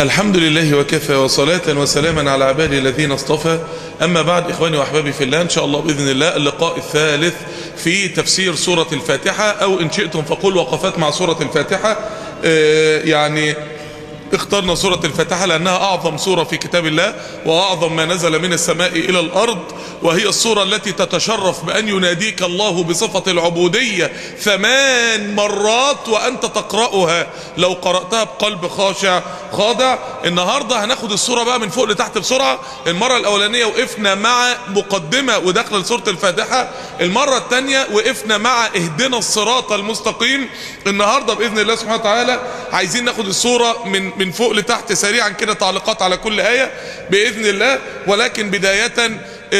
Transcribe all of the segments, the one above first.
الحمد لله وكفى وصلاة وسلاما على عباده الذين اصطفى أما بعد إخواني وأحبابي في الله إن شاء الله بإذن الله اللقاء الثالث في تفسير سورة الفاتحة أو إن شئتم فقل وقفات مع سورة الفاتحة آه يعني اخترنا سورة الفاتحة لأنها أعظم سورة في كتاب الله وأعظم ما نزل من السماء إلى الأرض وهي السورة التي تتشرف بأن يناديك الله بصفة العبودية ثمان مرات وأنت تقرأها لو قرأتها بقلب خاشع خاضع النهاردة هناخد السورة بقى من فوق لتحت بسرعة المرة الأولانية وقفنا مع مقدمة ودخل لسورة الفاتحة المرة الثانية وقفنا مع اهدنا الصراط المستقيم النهاردة بإذن الله سبحانه وتعالى عايزين ناخد السورة من من فوق لتحت سريعا كده تعليقات على كل آية بإذن الله ولكن بداية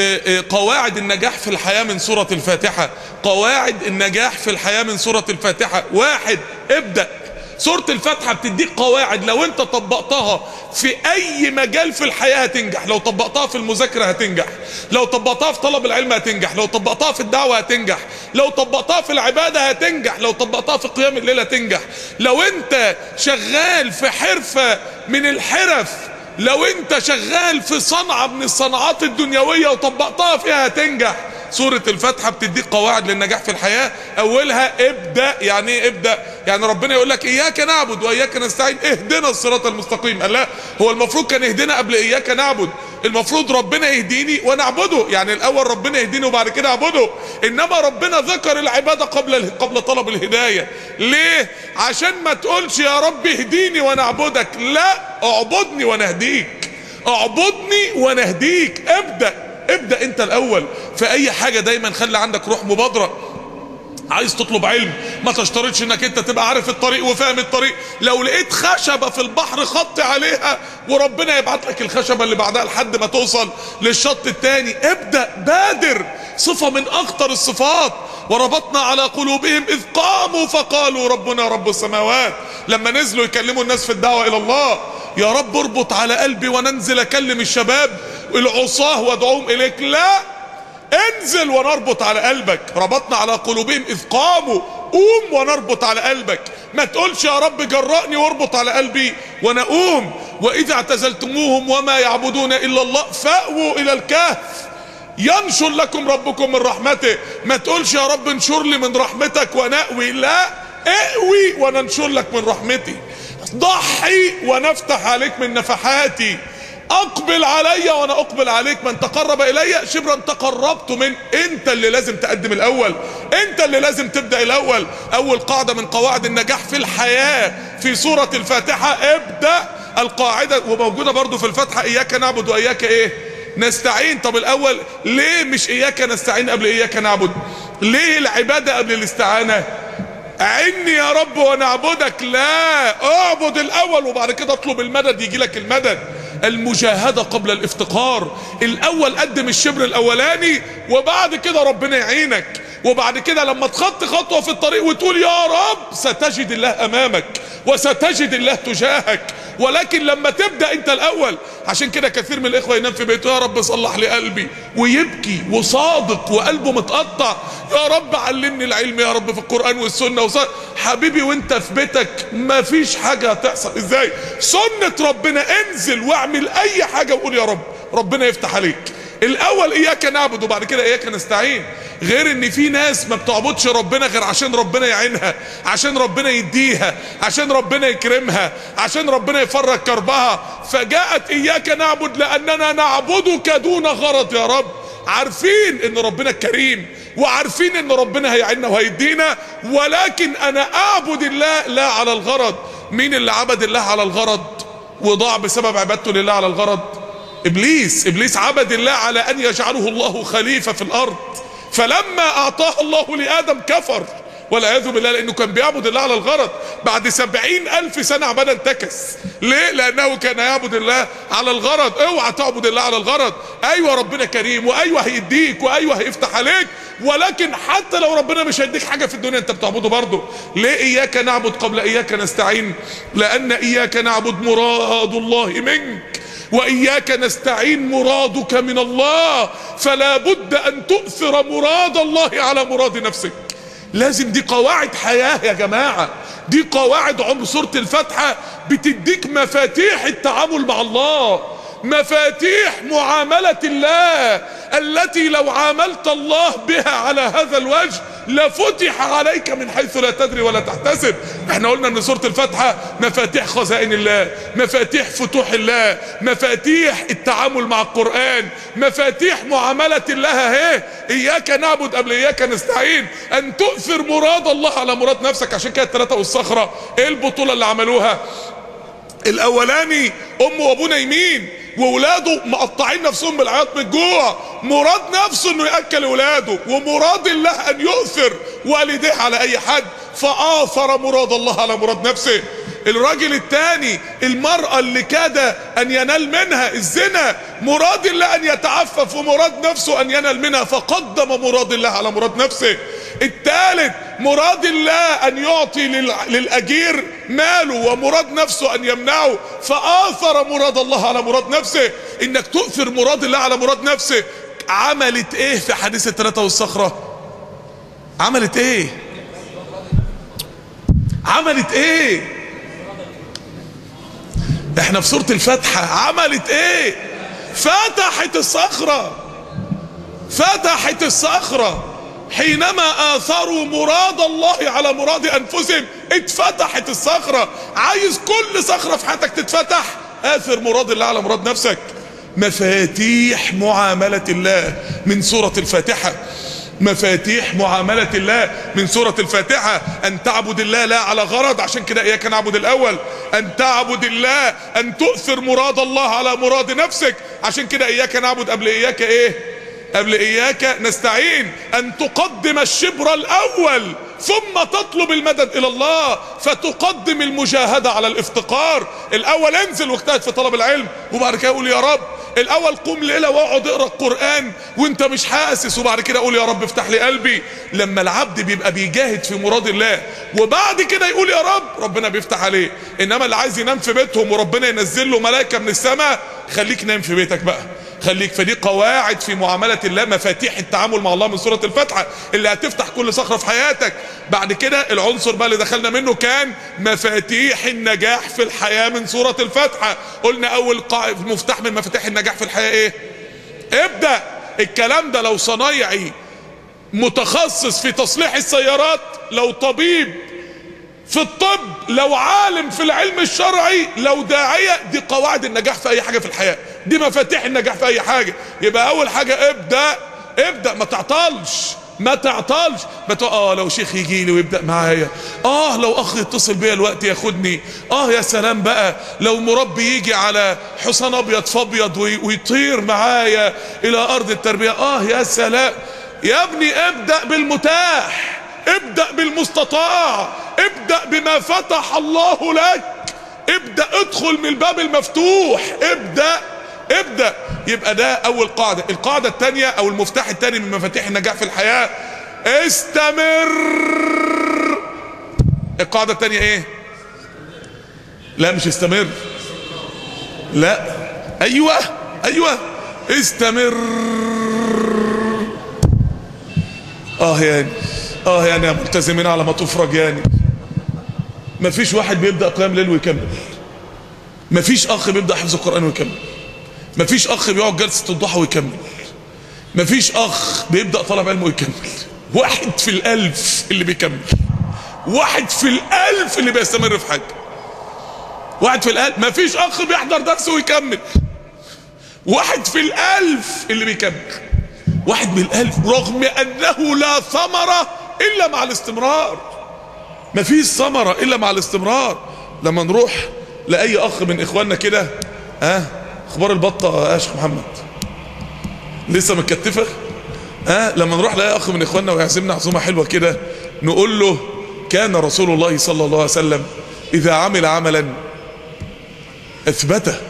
قواعد النجاح في الحياة من سورة الفاتحة قواعد النجاح في الحياة من سورة الفاتحة واحد ابدأ سورة الفاتحة بتديك قواعد لو انت طبقتها في اي مجال في الحياة هتنجح لو طبقتها في المذاكرة هتنجح لو طبقتها في طلب العلم هتنجح لو طبقتها في الدعوة هتنجح لو طبقتها في العبادة هتنجح لو طبقتها في قيام الليل هتنجح لو انت شغال في حرفة من الحرف لو انت شغال في صنعة من الصناعات الدنيوية وطبقتها فيها هتنجح سورة الفاتحة بتديك قواعد للنجاح في الحياة اولها ابدأ يعني ايه ابدأ يعني ربنا يقول لك اياك نعبد واياك نستعين اهدنا الصراط المستقيم قال لا هو المفروض كان يهدنا قبل اياك نعبد المفروض ربنا يهديني ونعبده يعني الاول ربنا يهديني وبعد كده اعبده انما ربنا ذكر العبادة قبل قبل طلب الهداية ليه عشان ما تقولش يا رب اهديني ونعبدك لا اعبدني وانا اهديك اعبدني وانا اهديك ابدأ ابدأ انت الاول في اي حاجة دايما خلي عندك روح مبادرة عايز تطلب علم ما تشترطش انك انت تبقى عارف الطريق وفاهم الطريق لو لقيت خشبة في البحر خط عليها وربنا يبعت لك الخشبة اللي بعدها لحد ما توصل للشط التاني ابدأ بادر صفة من اخطر الصفات وربطنا على قلوبهم اذ قاموا فقالوا ربنا رب السماوات لما نزلوا يكلموا الناس في الدعوة الى الله يا رب اربط على قلبي وننزل اكلم الشباب العصاه وادعوهم اليك لا انزل ونربط على قلبك ربطنا على قلوبهم اذ قاموا قوم ونربط على قلبك ما تقولش يا رب جرأني واربط على قلبي وانا اقوم واذا اعتزلتموهم وما يعبدون الا الله فاووا الى الكهف ينشر لكم ربكم من رحمته ما تقولش يا رب انشر لي من رحمتك ونأوي لا اقوي وننشر لك من رحمتي ضحي ونفتح عليك من نفحاتي اقبل علي وانا اقبل عليك من تقرب الي شبرا تقربت من انت اللي لازم تقدم الاول انت اللي لازم تبدأ الاول اول قاعدة من قواعد النجاح في الحياة في سورة الفاتحة ابدأ القاعدة وموجودة برضو في الفاتحة اياك نعبد واياك ايه نستعين طب الاول ليه مش اياك نستعين قبل اياك نعبد ليه العبادة قبل الاستعانة عني يا رب ونعبدك لا اعبد الاول وبعد كده اطلب المدد يجي لك المدد المجاهدة قبل الافتقار الاول قدم الشبر الاولاني وبعد كده ربنا يعينك وبعد كده لما تخط خطوة في الطريق وتقول يا رب ستجد الله امامك وستجد الله تجاهك ولكن لما تبدأ انت الاول عشان كده كثير من الاخوة ينام في بيته يا رب صلح لي قلبي ويبكي وصادق وقلبه متقطع يا رب علمني العلم يا رب في القرآن والسنة وصادق حبيبي وانت في بيتك ما فيش حاجة هتحصل ازاي سنة ربنا انزل واعمل اي حاجة وقول يا رب ربنا يفتح عليك الاول اياك نعبد وبعد كده اياك نستعين غير ان في ناس ما بتعبدش ربنا غير عشان ربنا يعينها عشان ربنا يديها عشان ربنا يكرمها عشان ربنا يفرج كربها فجاءت اياك نعبد لاننا نعبدك دون غرض يا رب عارفين ان ربنا كريم وعارفين ان ربنا هيعيننا وهيدينا ولكن انا اعبد الله لا على الغرض مين اللي عبد الله على الغرض وضاع بسبب عبادته لله على الغرض ابليس ابليس عبد الله على ان يجعله الله خليفة في الارض فلما اعطاه الله لادم كفر والعياذ بالله لانه كان بيعبد الله على الغرض بعد سبعين الف سنة عبادة انتكس ليه لانه كان يعبد الله على الغرض اوعى تعبد الله على الغرض ايوه ربنا كريم وايوه هيديك وايوه هيفتح عليك ولكن حتى لو ربنا مش هيديك حاجة في الدنيا انت بتعبده برضه ليه اياك نعبد قبل اياك نستعين لان اياك نعبد مراد الله منك وإياك نستعين مرادك من الله فلا بد أن تؤثر مراد الله على مراد نفسك لازم دي قواعد حياة يا جماعة دي قواعد عمر سورة الفاتحة بتديك مفاتيح التعامل مع الله مفاتيح معاملة الله التي لو عاملت الله بها على هذا الوجه لفتح عليك من حيث لا تدري ولا تحتسب احنا قلنا ان سورة الفاتحة مفاتيح خزائن الله مفاتيح فتوح الله مفاتيح التعامل مع القرآن مفاتيح معاملة الله اهي اياك نعبد قبل اياك نستعين ان تؤثر مراد الله على مراد نفسك عشان كده الثلاثة والصخرة ايه البطولة اللي عملوها الاولاني امه وابوه نايمين واولاده مقطعين نفسهم بالعياط من الجوع مراد نفسه انه ياكل اولاده ومراد الله ان يؤثر والديه على اي حد فاثر مراد الله على مراد نفسه الراجل الثاني المرأة اللي كاد ان ينال منها الزنا مراد الله ان يتعفف ومراد نفسه ان ينال منها فقدم مراد الله على مراد نفسه الثالث مراد الله ان يعطي للاجير ماله ومراد نفسه ان يمنعه فاثر مراد الله على مراد نفسه انك تؤثر مراد الله على مراد نفسه عملت ايه في حديث الثلاثة والصخرة عملت ايه عملت ايه احنا في سورة الفاتحة عملت ايه فتحت الصخرة فتحت الصخرة حينما آثروا مراد الله على مراد أنفسهم اتفتحت الصخرة عايز كل صخرة في حياتك تتفتح آثر مراد الله على مراد نفسك مفاتيح معاملة الله من سورة الفاتحة مفاتيح معاملة الله من سورة الفاتحة أن تعبد الله لا على غرض عشان كده إياك نعبد الأول أن تعبد الله أن تؤثر مراد الله على مراد نفسك عشان كده إياك نعبد قبل إياك إيه قبل إياك نستعين أن تقدم الشبر الأول ثم تطلب المدد إلى الله فتقدم المجاهدة على الافتقار الأول انزل واجتهد في طلب العلم وبعد كده قول يا رب الاول قوم ليله واقعد اقرا القران وانت مش حاسس وبعد كده اقول يا رب افتح لي قلبي لما العبد بيبقى بيجاهد في مراد الله وبعد كده يقول يا رب ربنا بيفتح عليه انما اللي عايز ينام في بيتهم وربنا ينزل له ملائكه من السماء خليك نام في بيتك بقى خليك فدي قواعد في معاملة الله مفاتيح التعامل مع الله من سورة الفتحة اللي هتفتح كل صخرة في حياتك بعد كده العنصر بقى اللي دخلنا منه كان مفاتيح النجاح في الحياة من سورة الفتحة قلنا اول قا... مفتاح من مفاتيح النجاح في الحياة ايه ابدأ الكلام ده لو صنايعي متخصص في تصليح السيارات لو طبيب في الطب لو عالم في العلم الشرعي لو داعية دي قواعد النجاح في اي حاجة في الحياة دي مفاتيح النجاح في اي حاجة يبقى اول حاجة ابدأ ابدأ ما تعطلش ما تعطلش ما تق... اه لو شيخ يجي لي ويبدا معايا اه لو اخ يتصل بيا الوقت ياخدني اه يا سلام بقى لو مربي يجي على حصان ابيض فابيض وي... ويطير معايا الى ارض التربيه اه يا سلام يا ابني ابدا بالمتاح ابدا بالمستطاع ابدا بما فتح الله لك ابدا ادخل من الباب المفتوح ابدا ابدأ يبقى ده اول قاعدة القاعدة التانية او المفتاح التاني من مفاتيح النجاح في الحياة استمر القاعدة التانية ايه لا مش استمر لا ايوه ايوه استمر اه يعني اه يعني يا ملتزمين على ما تفرج يعني مفيش واحد بيبدأ قيام ليل ويكمل مفيش اخ بيبدأ حفظ القرآن ويكمل مفيش اخ بيقعد جلسة الضحى ويكمل مفيش اخ بيبدأ طلب علم ويكمل واحد في الالف اللي بيكمل واحد في الالف اللي بيستمر في حاجة واحد في الالف مفيش اخ بيحضر درس ويكمل واحد في الالف اللي بيكمل واحد من الالف رغم انه لا ثمرة الا مع الاستمرار مفيش ثمرة الا مع الاستمرار لما نروح لاي اخ من اخواننا كده ها أه؟ اخبار البطه يا شيخ محمد لسه متكتفه ها أه؟ لما نروح لاي اخ من اخواننا ويعزمنا عزومه حلوه كده نقول له كان رسول الله صلى الله عليه وسلم اذا عمل عملا اثبته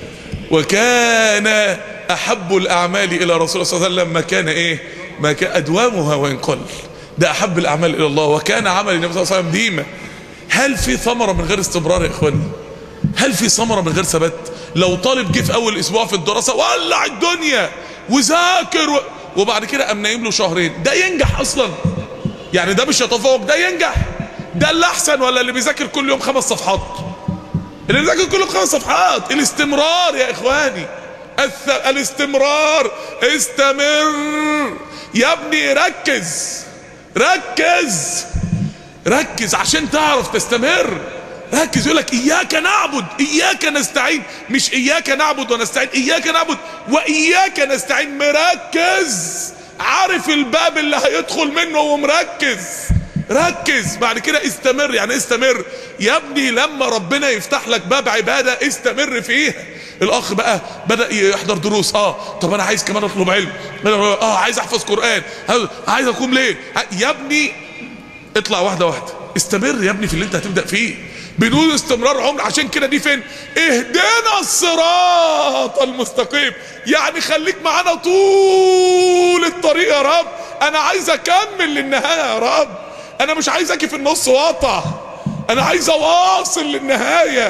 وكان احب الاعمال الى رسول الله صلى الله عليه وسلم ما كان ايه ما كان ادوامها وان قل ده احب الاعمال الى الله وكان عمل النبي صلى الله عليه وسلم ديما هل في ثمره من غير استمرار يا اخواني هل في ثمره من غير ثبات لو طالب جه في اول اسبوع في الدراسه ولع الدنيا وذاكر و... وبعد كده قام نايم له شهرين ده ينجح اصلا يعني ده مش يتفوق ده ينجح ده اللي احسن ولا اللي بيذاكر كل يوم خمس صفحات اللي بيذاكر كل يوم خمس صفحات الاستمرار يا اخواني الث... الاستمرار استمر يا ابني ركز ركز ركز عشان تعرف تستمر ركز يقول لك اياك نعبد اياك نستعين مش اياك نعبد ونستعين اياك نعبد واياك نستعين مركز عارف الباب اللي هيدخل منه ومركز ركز بعد كده استمر يعني استمر يا ابني لما ربنا يفتح لك باب عبادة استمر فيها الاخ بقى بدأ يحضر دروس اه طب انا عايز كمان اطلب علم اه عايز احفظ قرآن عايز اقوم ليه يا ابني اطلع واحدة واحدة استمر يا ابني في اللي انت هتبدأ فيه بدون استمرار عمر عشان كده دي فين اهدنا الصراط المستقيم يعني خليك معانا طول الطريق يا رب انا عايز اكمل للنهاية يا رب انا مش عايز اجي في النص واقطع انا عايز اواصل للنهاية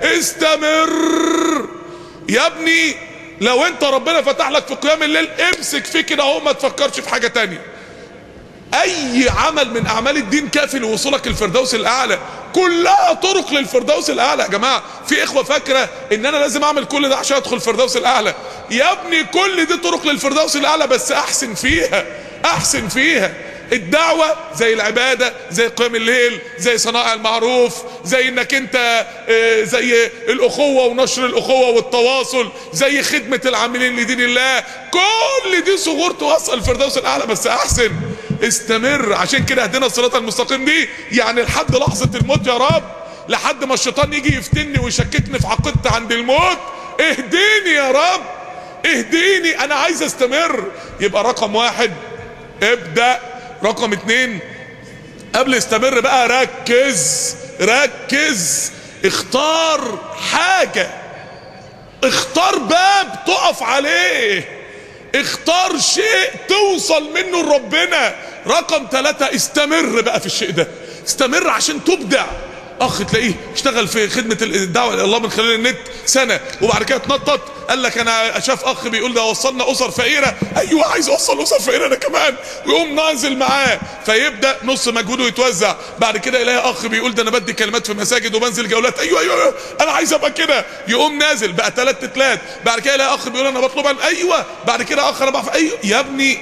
استمر يا ابني لو انت ربنا فتح لك في قيام الليل امسك فيه كده اهو ما تفكرش في حاجة تانية اي عمل من اعمال الدين كافي لوصولك الفردوس الاعلى كلها طرق للفردوس الاعلى يا جماعه في اخوه فاكره ان انا لازم اعمل كل ده عشان ادخل الفردوس الاعلى يا ابني كل دي طرق للفردوس الاعلى بس احسن فيها احسن فيها الدعوة زي العبادة زي قيام الليل زي صنائع المعروف زي انك انت زي الاخوة ونشر الاخوة والتواصل زي خدمة العاملين لدين الله كل دي صغور توصل الفردوس الاعلى بس احسن استمر عشان كده اهدنا الصراط المستقيم دي يعني لحد لحظة الموت يا رب لحد ما الشيطان يجي يفتني ويشككني في عقيدتي عند الموت اهديني يا رب اهديني انا عايز استمر يبقى رقم واحد ابدأ رقم اتنين قبل استمر بقى ركز ركز اختار حاجة اختار باب تقف عليه اختار شيء توصل منه لربنا رقم ثلاثة استمر بقى في الشيء ده استمر عشان تبدع اخ تلاقيه اشتغل في خدمة الدعوة الى الله من خلال النت سنة وبعد كده اتنطط قال لك انا شاف اخ بيقول ده وصلنا اسر فقيرة ايوه عايز اوصل اسر فقيرة انا كمان ويقوم نازل معاه فيبدأ نص مجهوده يتوزع بعد كده يلاقي اخ بيقول ده انا بدي كلمات في مساجد وبنزل جولات ايوه ايوه, أيوة انا عايز ابقى كده يقوم نازل بقى ثلاث تلات بعد كده يلاقي اخ بيقول انا بطلب عن ايوه بعد كده اخ انا بعرف ايوه يا ابني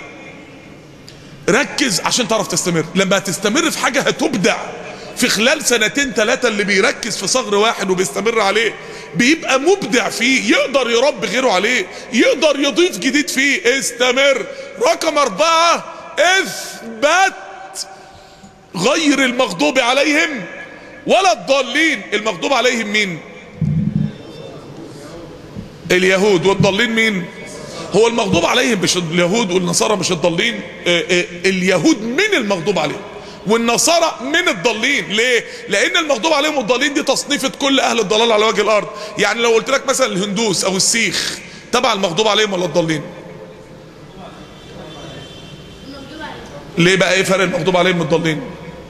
ركز عشان تعرف تستمر لما هتستمر في حاجة هتبدع في خلال سنتين ثلاثة اللي بيركز في صغر واحد وبيستمر عليه بيبقى مبدع فيه يقدر يربي غيره عليه يقدر يضيف جديد فيه استمر رقم اربعة اثبت غير المغضوب عليهم ولا الضالين المغضوب عليهم مين اليهود والضالين مين هو المغضوب عليهم مش اليهود والنصارى مش الضالين اليهود من المغضوب عليهم والنصارى من الضالين ليه لان المغضوب عليهم والضالين دي تصنيفة كل اهل الضلال على وجه الارض يعني لو قلت لك مثلا الهندوس او السيخ تبع المغضوب عليهم ولا الضالين ليه بقى ايه فرق المغضوب عليهم والضالين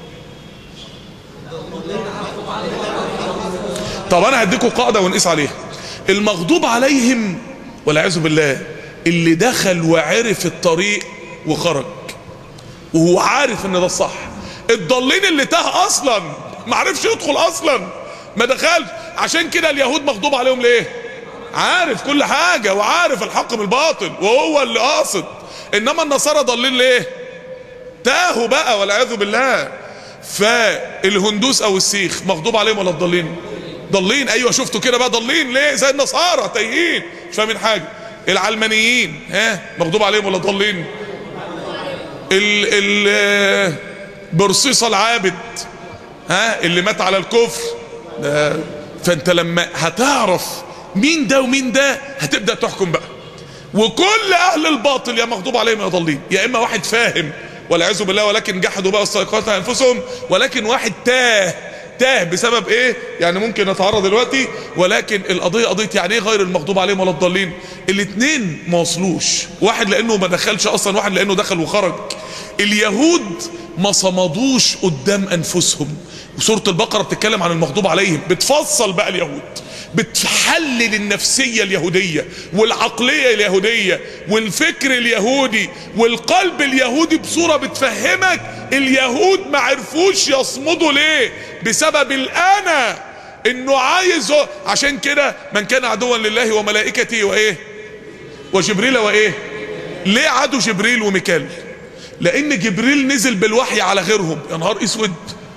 طب انا هديكم قاعدة ونقيس عليها المغضوب عليهم والعياذ بالله اللي دخل وعرف الطريق وخرج وهو عارف ان ده الصح الضالين اللي تاه اصلا ما عرفش يدخل اصلا ما دخلش عشان كده اليهود مغضوب عليهم ليه عارف كل حاجة وعارف الحق من الباطل وهو اللي قاصد انما النصارى ضالين ليه تاهوا بقى والعياذ بالله فالهندوس او السيخ مغضوب عليهم ولا الضالين ضالين ايوه شفتوا كده بقى ضالين ليه زي النصارى تايهين مش فاهمين حاجه العلمانيين ها مغضوب عليهم ولا ضالين ال ال برصيصة العابد ها اللي مات على الكفر ده فانت لما هتعرف مين ده ومين ده هتبدأ تحكم بقى وكل اهل الباطل يا مغضوب عليهم يا ضالين يا اما واحد فاهم والعياذ بالله ولكن جحدوا بقى استيقاظها انفسهم ولكن واحد تاه تاه بسبب ايه يعني ممكن نتعرض دلوقتي ولكن القضية قضية يعني ايه غير المغضوب عليهم ولا الضالين الاثنين ما وصلوش واحد لانه ما دخلش اصلا واحد لانه دخل وخرج اليهود ما صمدوش قدام انفسهم وسورة البقرة بتتكلم عن المغضوب عليهم بتفصل بقى اليهود بتحلل النفسية اليهودية والعقلية اليهودية والفكر اليهودي والقلب اليهودي بصورة بتفهمك اليهود ما عرفوش يصمدوا ليه بسبب الأنا انه عايز عشان كده من كان عدوا لله وملائكته وايه وجبريل وايه ليه عادوا جبريل وميكال لان جبريل نزل بالوحي على غيرهم يا نهار اسود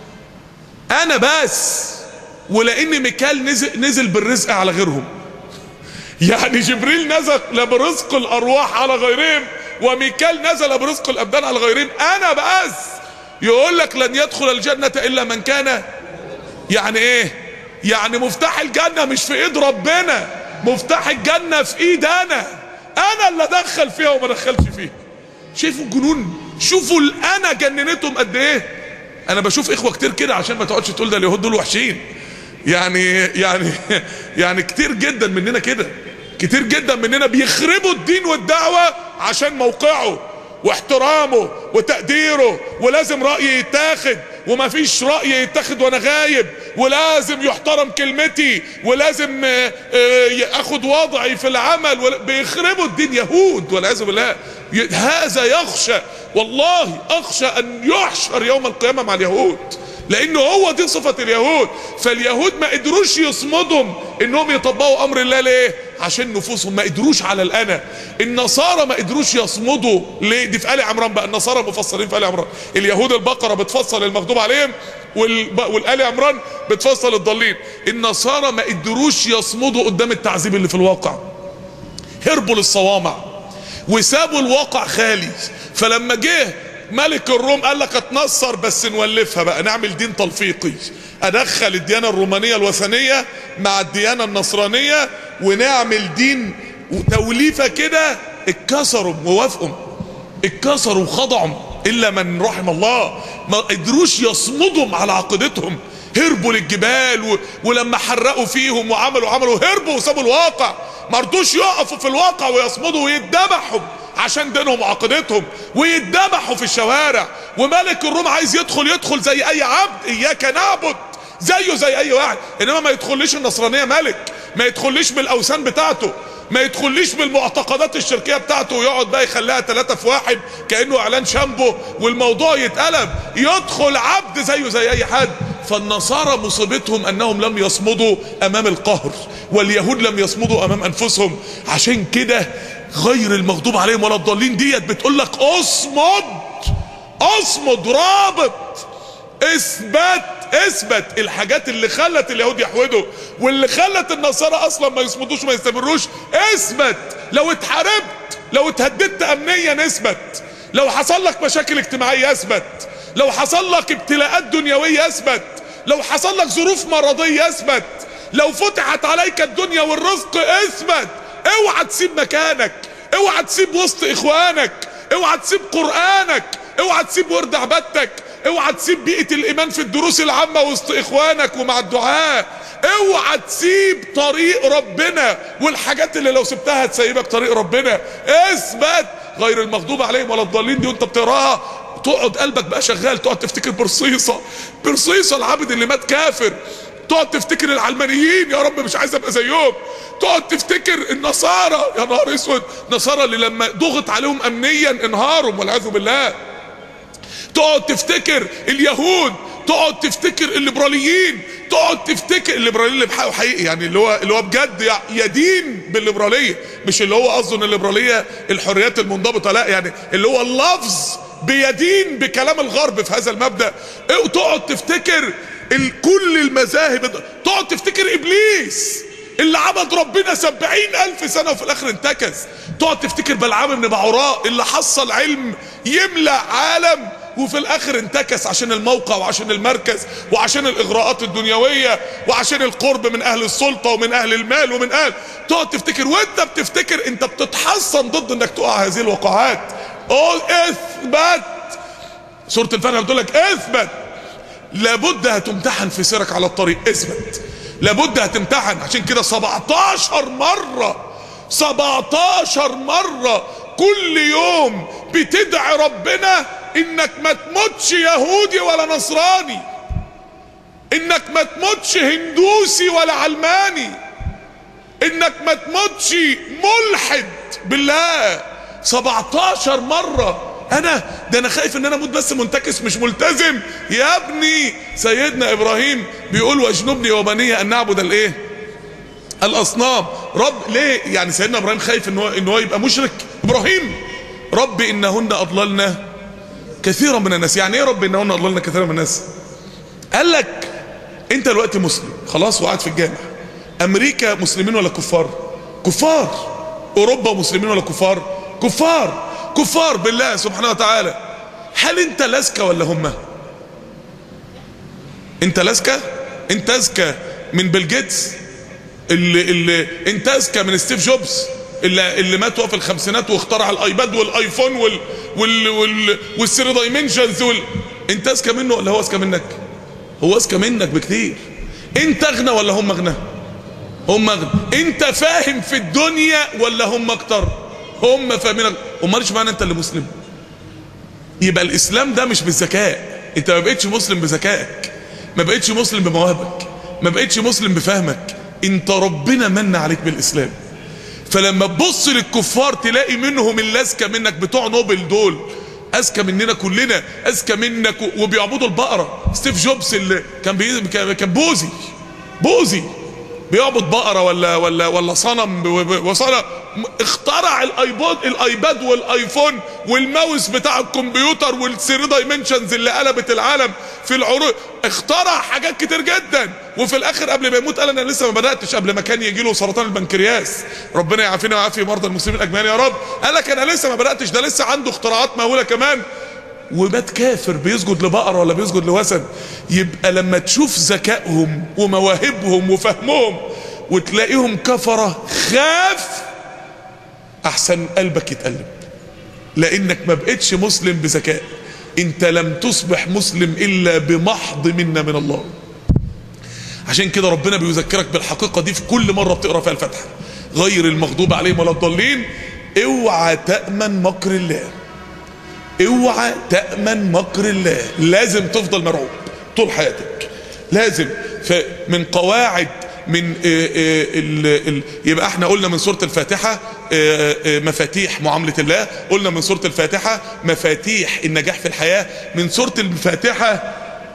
انا بس ولان ميكال نزل, نزل بالرزق على غيرهم يعني جبريل نزل برزق الارواح على غيرهم وميكال نزل برزق الابدان على غيرهم انا بس يقول لك لن يدخل الجنة الا من كان يعني ايه يعني مفتاح الجنة مش في ايد ربنا مفتاح الجنة في ايد انا انا اللي ادخل فيها وما دخلش فيها شايفوا الجنون شوفوا الانا جننتهم قد ايه انا بشوف اخوة كتير كده عشان ما تقعدش تقول ده اليهود دول وحشين يعني يعني يعني كتير جدا مننا كده كتير جدا مننا بيخربوا الدين والدعوة عشان موقعه واحترامه وتقديره ولازم رأي يتاخد وما فيش رأي يتاخد وانا غايب ولازم يحترم كلمتي ولازم اخد وضعي في العمل بيخربوا الدين يهود والعياذ بالله هذا يخشى والله اخشى ان يحشر يوم القيامة مع اليهود لانه هو دي صفة اليهود فاليهود ما قدروش يصمدهم انهم يطبقوا امر الله ليه عشان نفوسهم ما قدروش على الانا النصارى ما قدروش يصمدوا ليه دي في ال عمران بقى النصارى مفسرين في ال عمران اليهود البقره بتفصل المغضوب عليهم والال عمران بتفصل الضالين النصارى ما قدروش يصمدوا قدام التعذيب اللي في الواقع هربوا للصوامع وسابوا الواقع خالي فلما جه ملك الروم قال لك اتنصر بس نولفها بقى نعمل دين تلفيقي ادخل الديانة الرومانية الوثنية مع الديانة النصرانية ونعمل دين وتوليفة كده اتكسروا ووافقوا اتكسروا وخضعوا الا من رحم الله ما قدروش يصمدوا على عقيدتهم هربوا للجبال و... ولما حرقوا فيهم وعملوا عملوا هربوا وسابوا الواقع ما رضوش يقفوا في الواقع ويصمدوا ويتذبحوا عشان دينهم وعقيدتهم ويتذبحوا في الشوارع وملك الروم عايز يدخل يدخل زي اي عبد اياك نعبد زيه زي اي واحد انما ما يدخليش النصرانيه ملك ما يدخليش بالاوثان بتاعته ما يدخليش بالمعتقدات الشركيه بتاعته ويقعد بقى يخليها ثلاثة في واحد كانه اعلان شامبو والموضوع يتقلب يدخل عبد زيه زي اي حد فالنصارى مصيبتهم انهم لم يصمدوا امام القهر واليهود لم يصمدوا امام انفسهم عشان كده غير المغضوب عليهم ولا الضالين ديت بتقول لك اصمد اصمد رابط اثبت اثبت الحاجات اللي خلت اليهود يحودوا واللي خلت النصارى اصلا ما يصمدوش وما يستمروش اثبت لو اتحاربت لو اتهددت امنيا اثبت لو حصل لك مشاكل اجتماعيه اثبت لو حصل لك ابتلاءات دنيويه اثبت لو حصل لك ظروف مرضيه اثبت لو فتحت عليك الدنيا والرزق اثبت اوعى تسيب مكانك اوعى تسيب وسط اخوانك اوعى تسيب قرآنك اوعى تسيب ورد عبادتك اوعى تسيب بيئة الايمان في الدروس العامة وسط اخوانك ومع الدعاء اوعى تسيب طريق ربنا والحاجات اللي لو سبتها هتسيبك طريق ربنا اثبت غير المغضوب عليهم ولا الضالين دي وانت بتقراها تقعد قلبك بقى شغال تقعد تفتكر برصيصة برصيصة العبد اللي مات كافر تقعد تفتكر العلمانيين يا رب مش عايز ابقى زيهم تقعد تفتكر النصارى يا نهار اسود نصارى اللي لما ضغط عليهم امنيا انهارهم والعياذ بالله تقعد تفتكر اليهود تقعد تفتكر الليبراليين تقعد تفتكر الليبراليين اللي حقيقي يعني اللي هو اللي هو بجد يدين بالليبراليه مش اللي هو قصده ان الليبراليه الحريات المنضبطه لا يعني اللي هو اللفظ بيدين بكلام الغرب في هذا المبدا تقعد تفتكر كل المذاهب تقعد تفتكر ابليس اللي عبد ربنا سبعين الف سنة وفي الاخر انتكس تقعد تفتكر بلعام بن بعوراء اللي حصل علم يملأ عالم وفي الاخر انتكس عشان الموقع وعشان المركز وعشان الاغراءات الدنيوية وعشان القرب من اهل السلطة ومن اهل المال ومن اهل تقعد تفتكر وانت بتفتكر انت بتتحصن ضد انك تقع هذه الوقعات قول اثبت سورة الفتح بتقول لك اثبت لابد هتمتحن في سيرك على الطريق اثبت لابد هتمتحن عشان كده 17 مرة 17 مرة كل يوم بتدعي ربنا انك ما تموتش يهودي ولا نصراني انك ما تموتش هندوسي ولا علماني انك ما تموتش ملحد بالله 17 مرة انا ده انا خايف ان انا اموت بس منتكس مش ملتزم يا ابني سيدنا ابراهيم بيقول واجنبني وبني ان نعبد الايه الاصنام رب ليه يعني سيدنا ابراهيم خايف ان هو ان هو يبقى مشرك ابراهيم رب انهن اضللنا كثيرا من الناس يعني ايه رب انهن اضللنا كثيرا من الناس قال لك انت دلوقتي مسلم خلاص وقعد في الجامع امريكا مسلمين ولا كفار كفار اوروبا مسلمين ولا كفار كفار كفار بالله سبحانه وتعالى هل انت لازكة ولا هم انت لازكة انت اذكى من بيل جيتس اللي, اللي انت اذكى من ستيف جوبز اللي, اللي مات في الخمسينات واخترع الايباد والايفون وال وال وال والثري دايمنشنز وال انت اذكى منه ولا هو اذكى منك هو اذكى منك بكتير انت اغنى ولا هم اغنى هم اغنى انت فاهم في الدنيا ولا هم اكتر هم فاهمين امال ايش معنى انت اللي مسلم يبقى الاسلام ده مش بالذكاء انت ما بقتش مسلم بذكائك ما بقتش مسلم بمواهبك ما بقتش مسلم بفهمك انت ربنا من عليك بالاسلام فلما تبص للكفار تلاقي منهم اللي اذكى منك بتوع نوبل دول اذكى مننا كلنا اذكى منك وبيعبدوا البقره ستيف جوبز اللي كان بي... كان بوزي بوزي بيعبد بقرة ولا ولا ولا صنم وصنم اخترع الايبود الايباد والايفون والماوس بتاع الكمبيوتر والثري دايمنشنز اللي قلبت العالم في العروض اخترع حاجات كتير جدا وفي الاخر قبل ما يموت قال انا لسه ما بداتش قبل ما كان يجي له سرطان البنكرياس ربنا يعافينا ويعافي مرضى المسلمين اجمعين يا رب قال لك انا لسه ما بداتش ده لسه عنده اختراعات مهوله كمان ومات كافر بيسجد لبقرة ولا بيسجد لوثن يبقى لما تشوف ذكائهم ومواهبهم وفهمهم وتلاقيهم كفرة خاف احسن قلبك يتقلب لانك ما بقتش مسلم بذكاء انت لم تصبح مسلم الا بمحض منا من الله عشان كده ربنا بيذكرك بالحقيقة دي في كل مرة بتقرأ فيها الفتحة غير المغضوب عليهم ولا الضالين اوعى تأمن مكر الله اوعى تأمن مكر الله لازم تفضل مرعوب طول حياتك لازم فمن قواعد من ال ال يبقى احنا قلنا من سورة الفاتحة مفاتيح معاملة الله قلنا من سورة الفاتحة مفاتيح النجاح في الحياة من سورة الفاتحة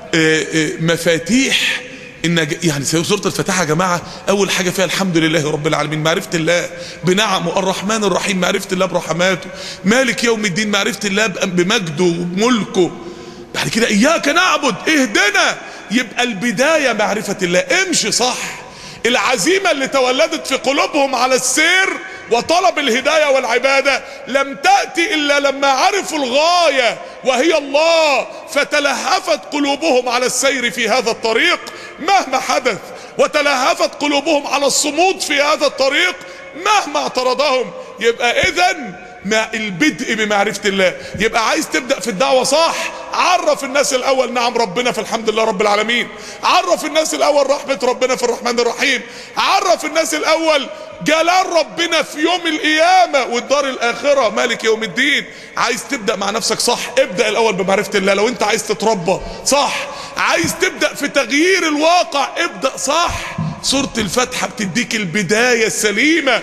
مفاتيح إن يعني سورة الفاتحة يا جماعة أول حاجة فيها الحمد لله رب العالمين معرفة الله بنعمه الرحمن الرحيم معرفة الله برحماته مالك يوم الدين معرفة الله بمجده وملكه بعد كده إياك نعبد اهدنا يبقى البداية معرفة الله امشي صح العزيمة اللي تولدت في قلوبهم على السير وطلب الهداية والعبادة لم تأتي إلا لما عرفوا الغاية وهي الله فتلهفت قلوبهم على السير في هذا الطريق مهما حدث وتلهفت قلوبهم على الصمود في هذا الطريق مهما اعترضهم يبقى إذن مع البدء بمعرفة الله يبقى عايز تبدأ في الدعوة صح عرف الناس الأول نعم ربنا في الحمد لله رب العالمين عرف الناس الأول رحمة ربنا في الرحمن الرحيم عرف الناس الأول جلال ربنا في يوم القيامة والدار الآخرة مالك يوم الدين عايز تبدأ مع نفسك صح ابدأ الأول بمعرفة الله لو انت عايز تتربى صح عايز تبدأ في تغيير الواقع ابدأ صح سورة الفاتحة بتديك البداية السليمة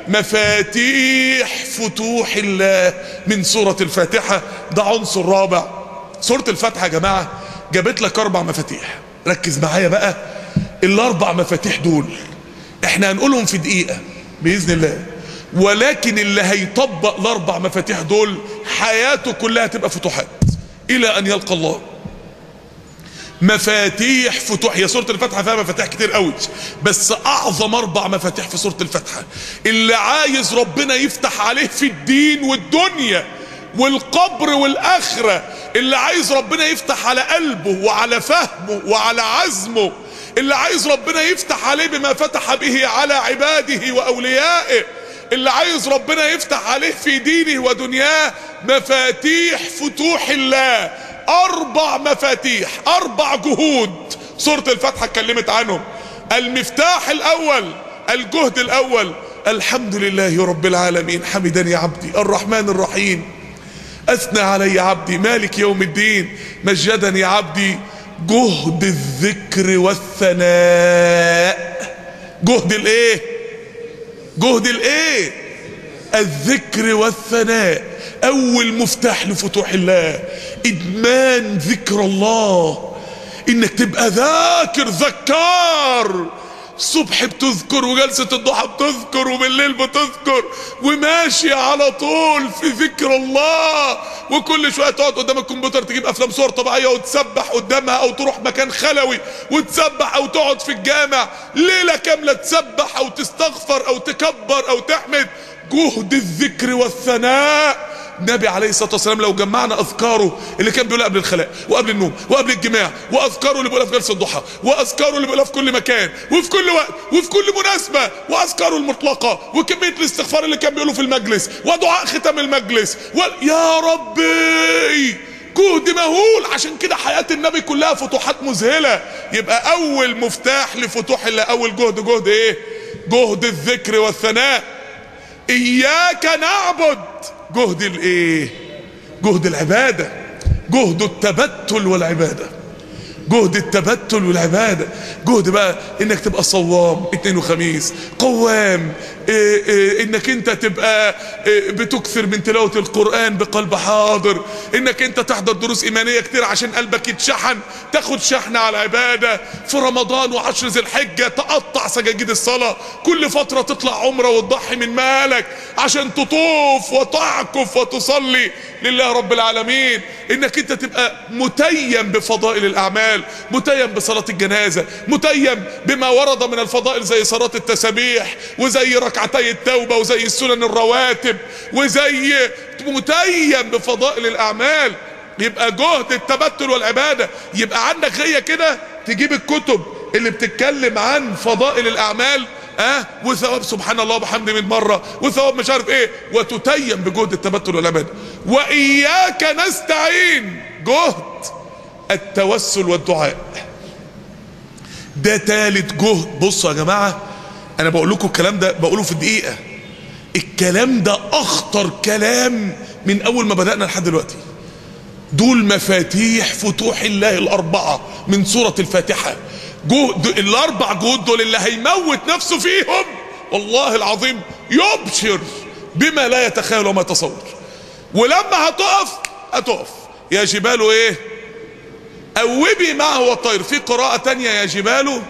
مفاتيح فتوح الله من سورة الفاتحة ده عنصر رابع سورة الفاتحة يا جماعة جابت لك اربع مفاتيح ركز معايا بقى الاربع مفاتيح دول احنا هنقولهم في دقيقة بإذن الله ولكن اللي هيطبق الاربع مفاتيح دول حياته كلها تبقى فتوحات الى ان يلقى الله مفاتيح فتوح هي سورة الفاتحة فيها مفاتيح كتير قوي بس اعظم اربع مفاتيح في سورة الفاتحة اللي عايز ربنا يفتح عليه في الدين والدنيا والقبر والاخرة اللي عايز ربنا يفتح على قلبه وعلى فهمه وعلى عزمه اللي عايز ربنا يفتح عليه بما فتح به على عباده واوليائه اللي عايز ربنا يفتح عليه في دينه ودنياه مفاتيح فتوح الله اربع مفاتيح اربع جهود سورة الفاتحة اتكلمت عنهم المفتاح الاول الجهد الاول الحمد لله رب العالمين حمدني عبدي الرحمن الرحيم اثنى علي عبدي مالك يوم الدين مجدني عبدي جهد الذكر والثناء جهد الايه جهد الايه الذكر والثناء اول مفتاح لفتوح الله ادمان ذكر الله انك تبقى ذاكر ذكار الصبح بتذكر وجلسة الضحى بتذكر وبالليل بتذكر وماشي على طول في ذكر الله وكل شوية تقعد قدام الكمبيوتر تجيب افلام صور طبيعية وتسبح قدامها او تروح مكان خلوي وتسبح او تقعد في الجامع ليلة كاملة تسبح او تستغفر او تكبر او تحمد جهد الذكر والثناء النبي عليه الصلاه والسلام لو جمعنا اذكاره اللي كان بيقولها قبل الخلاء وقبل النوم وقبل الجماع واذكاره اللي بيقولها في جلسه الضحى واذكاره اللي بيقولها في كل مكان وفي كل وقت وفي كل مناسبه واذكاره المطلقه وكميه الاستغفار اللي كان بيقوله في المجلس ودعاء ختام المجلس و... يا ربي جهد مهول عشان كده حياة النبي كلها فتوحات مذهلة يبقى أول مفتاح لفتوح الله أول جهد جهد إيه؟ جهد الذكر والثناء إياك نعبد جهد الايه جهد العبادة جهد التبتل والعبادة جهد التبتل والعبادة جهد بقى انك تبقى صوام اثنين وخميس قوام إيه إيه انك انت تبقى إيه بتكثر من تلاوة القرآن بقلب حاضر انك انت تحضر دروس ايمانية كتير عشان قلبك يتشحن تاخد شحنة على العبادة في رمضان وعشر ذي الحجة تقطع سجاجيد الصلاة كل فترة تطلع عمرة وتضحي من مالك عشان تطوف وتعكف وتصلي لله رب العالمين انك انت تبقى متيم بفضائل الاعمال متيم بصلاة الجنازة متيم بما ورد من الفضائل زي صلاة التسابيح وزي ركعتي التوبة وزي السنن الرواتب وزي متيم بفضائل الاعمال يبقى جهد التبتل والعبادة يبقى عندك غية كده تجيب الكتب اللي بتتكلم عن فضائل الاعمال اه وثواب سبحان الله وبحمده 100 مره وثواب مش عارف ايه وتتيم بجهد التبتل والعباده واياك نستعين جهد التوسل والدعاء ده تالت جهد بصوا يا جماعه انا بقول لكم الكلام ده بقوله في دقيقه الكلام ده اخطر كلام من اول ما بدانا لحد دلوقتي دول مفاتيح فتوح الله الاربعه من سوره الفاتحه جهد الاربع جهود دول اللي هيموت نفسه فيهم والله العظيم يبشر بما لا يتخيل وما يتصور ولما هتقف هتقف يا جبال ايه اوبي معه والطير في قراءة تانية يا جبال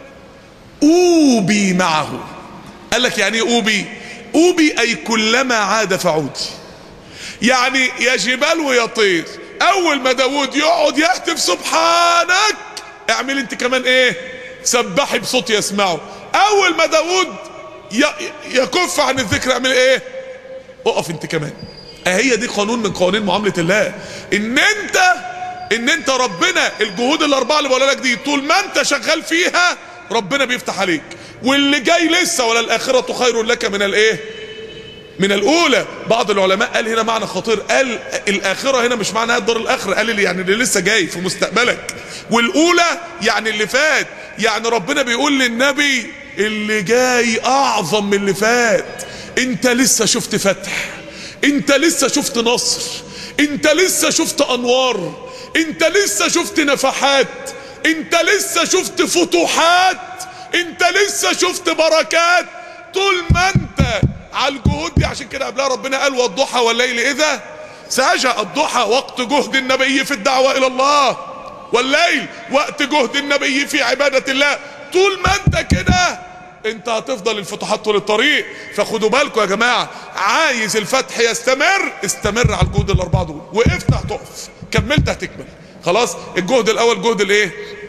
اوبي معه قال لك يعني ايه اوبي اوبي اي كلما عاد فعودي يعني يا جبال ويا طير اول ما داود يقعد يهتف سبحانك اعمل انت كمان ايه سبحي بصوت يسمعه اول ما داود يكف عن الذكر اعمل ايه اقف انت كمان هي دي قانون من قوانين معاملة الله ان انت ان انت ربنا الجهود الاربعة اللي بقولها لك دي طول ما انت شغال فيها ربنا بيفتح عليك واللي جاي لسه ولا الاخرة خير لك من الايه من الاولى بعض العلماء قال هنا معنى خطير قال الاخره هنا مش معناها الدار الاخره قال اللي يعني اللي لسه جاي في مستقبلك والاولى يعني اللي فات يعني ربنا بيقول للنبي اللي جاي اعظم من اللي فات انت لسه شفت فتح انت لسه شفت نصر انت لسه شفت انوار انت لسه شفت نفحات انت لسه شفت فتوحات انت لسه شفت بركات طول ما انت على الجهود دي عشان كده قبلها ربنا قال والضحى والليل اذا سجى الضحى وقت جهد النبي في الدعوة الى الله والليل وقت جهد النبي في عبادة الله طول ما انت كده انت هتفضل الفتوحات طول الطريق فخدوا بالكم يا جماعة عايز الفتح يستمر استمر على الجهود الاربعة دول وقفت هتقف كملت هتكمل خلاص الجهد الاول جهد الايه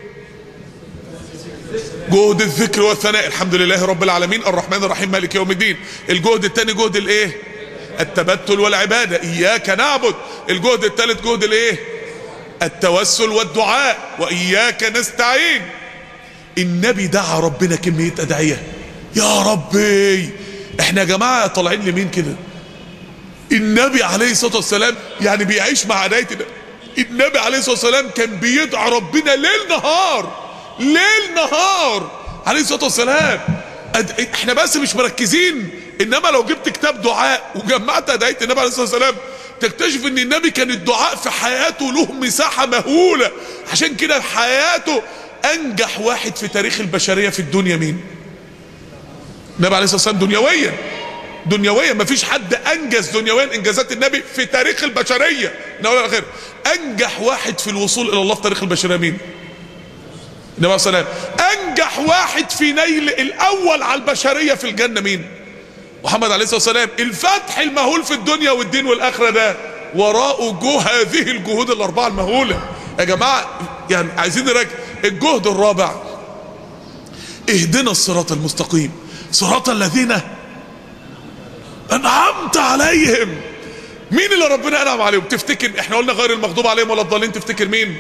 جهد الذكر والثناء الحمد لله رب العالمين الرحمن الرحيم مالك يوم الدين الجهد الثاني جهد الايه التبتل والعبادة اياك نعبد الجهد الثالث جهد الايه التوسل والدعاء واياك نستعين النبي دعا ربنا كمية ادعية يا ربي احنا يا جماعة طالعين لمين كده النبي عليه الصلاة والسلام يعني بيعيش مع ادعية النبي عليه الصلاة والسلام كان بيدعى ربنا ليل نهار ليل نهار عليه الصلاة والسلام احنا بس مش مركزين انما لو جبت كتاب دعاء وجمعت ادعية النبي عليه الصلاة والسلام تكتشف ان النبي كان الدعاء في حياته له مساحة مهولة عشان كده في حياته انجح واحد في تاريخ البشرية في الدنيا مين النبي عليه الصلاه والسلام دنيويا دنيويا ما فيش حد انجز دنيويا انجازات النبي في تاريخ البشريه من اول لاخر انجح واحد في الوصول الى الله في تاريخ البشريه مين النبي عليه الصلاه والسلام انجح واحد في نيل الاول على البشريه في الجنه مين محمد عليه الصلاه والسلام الفتح المهول في الدنيا والدين والاخره ده وراءه جو هذه الجهود الاربعه المهوله يا جماعه يعني عايزين نراجع الجهد الرابع اهدنا الصراط المستقيم صراط الذين انعمت عليهم مين اللي ربنا انعم عليهم تفتكر احنا قلنا غير المغضوب عليهم ولا الضالين تفتكر مين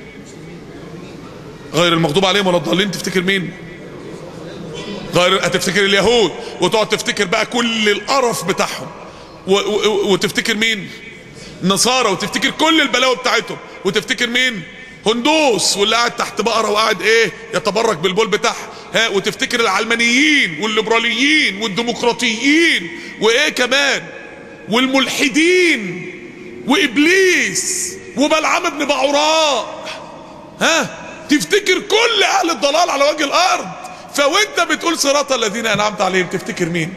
غير المغضوب عليهم ولا الضالين تفتكر مين غير هتفتكر اليهود وتقعد تفتكر بقى كل القرف بتاعهم و... و... وتفتكر مين النصارى وتفتكر كل البلاوي بتاعتهم وتفتكر مين هندوس واللي قاعد تحت بقره وقاعد ايه يتبرك بالبول بتاعها ها وتفتكر العلمانيين والليبراليين والديمقراطيين وايه كمان والملحدين وابليس وبلعام ابن بعوراء ها تفتكر كل اهل الضلال على وجه الارض فوانت بتقول صراط الذين انعمت عليهم تفتكر مين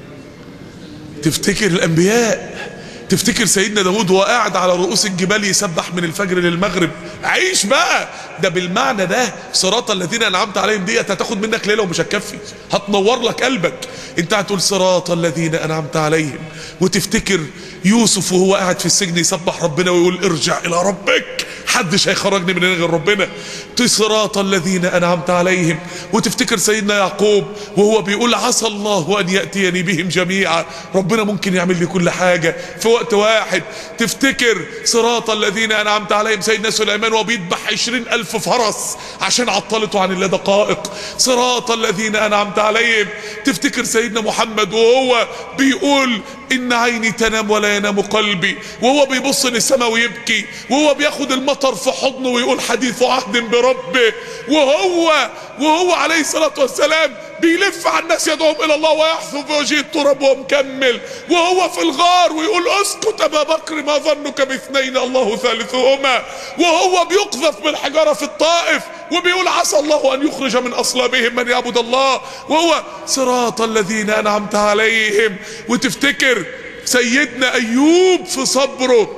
تفتكر الانبياء تفتكر سيدنا داود وهو قاعد على رؤوس الجبال يسبح من الفجر للمغرب عيش بقى ده بالمعنى ده صراط الذين انعمت عليهم ديت هتاخد منك ليله ومش هتكفي هتنور لك قلبك انت هتقول صراط الذين انعمت عليهم وتفتكر يوسف وهو قاعد في السجن يسبح ربنا ويقول ارجع الى ربك حدش هيخرجني من هنا غير ربنا صراط الذين انعمت عليهم وتفتكر سيدنا يعقوب وهو بيقول عسى الله ان ياتيني بهم جميعا ربنا ممكن يعمل لي كل حاجه في وقت واحد تفتكر صراط الذين انعمت عليهم سيدنا سليمان وهو بيذبح عشرين الف فرس عشان عطلته عن الله دقائق صراط الذين انعمت عليهم تفتكر سيدنا محمد وهو بيقول ان عيني تنام ولا ينام قلبي وهو بيبص للسماء ويبكي وهو بياخد المطر في حضنه ويقول حديث عهد بربه وهو وهو عليه الصلاة والسلام بيلف على الناس يدعوهم الى الله ويحثو في وجه التراب وهو مكمل وهو في الغار ويقول اسكت ابا بكر ما ظنك باثنين الله ثالثهما وهو بيقذف بالحجارة في الطائف وبيقول عسى الله ان يخرج من اصلابهم من يعبد الله وهو صراط الذين انعمت عليهم وتفتكر سيدنا ايوب في صبره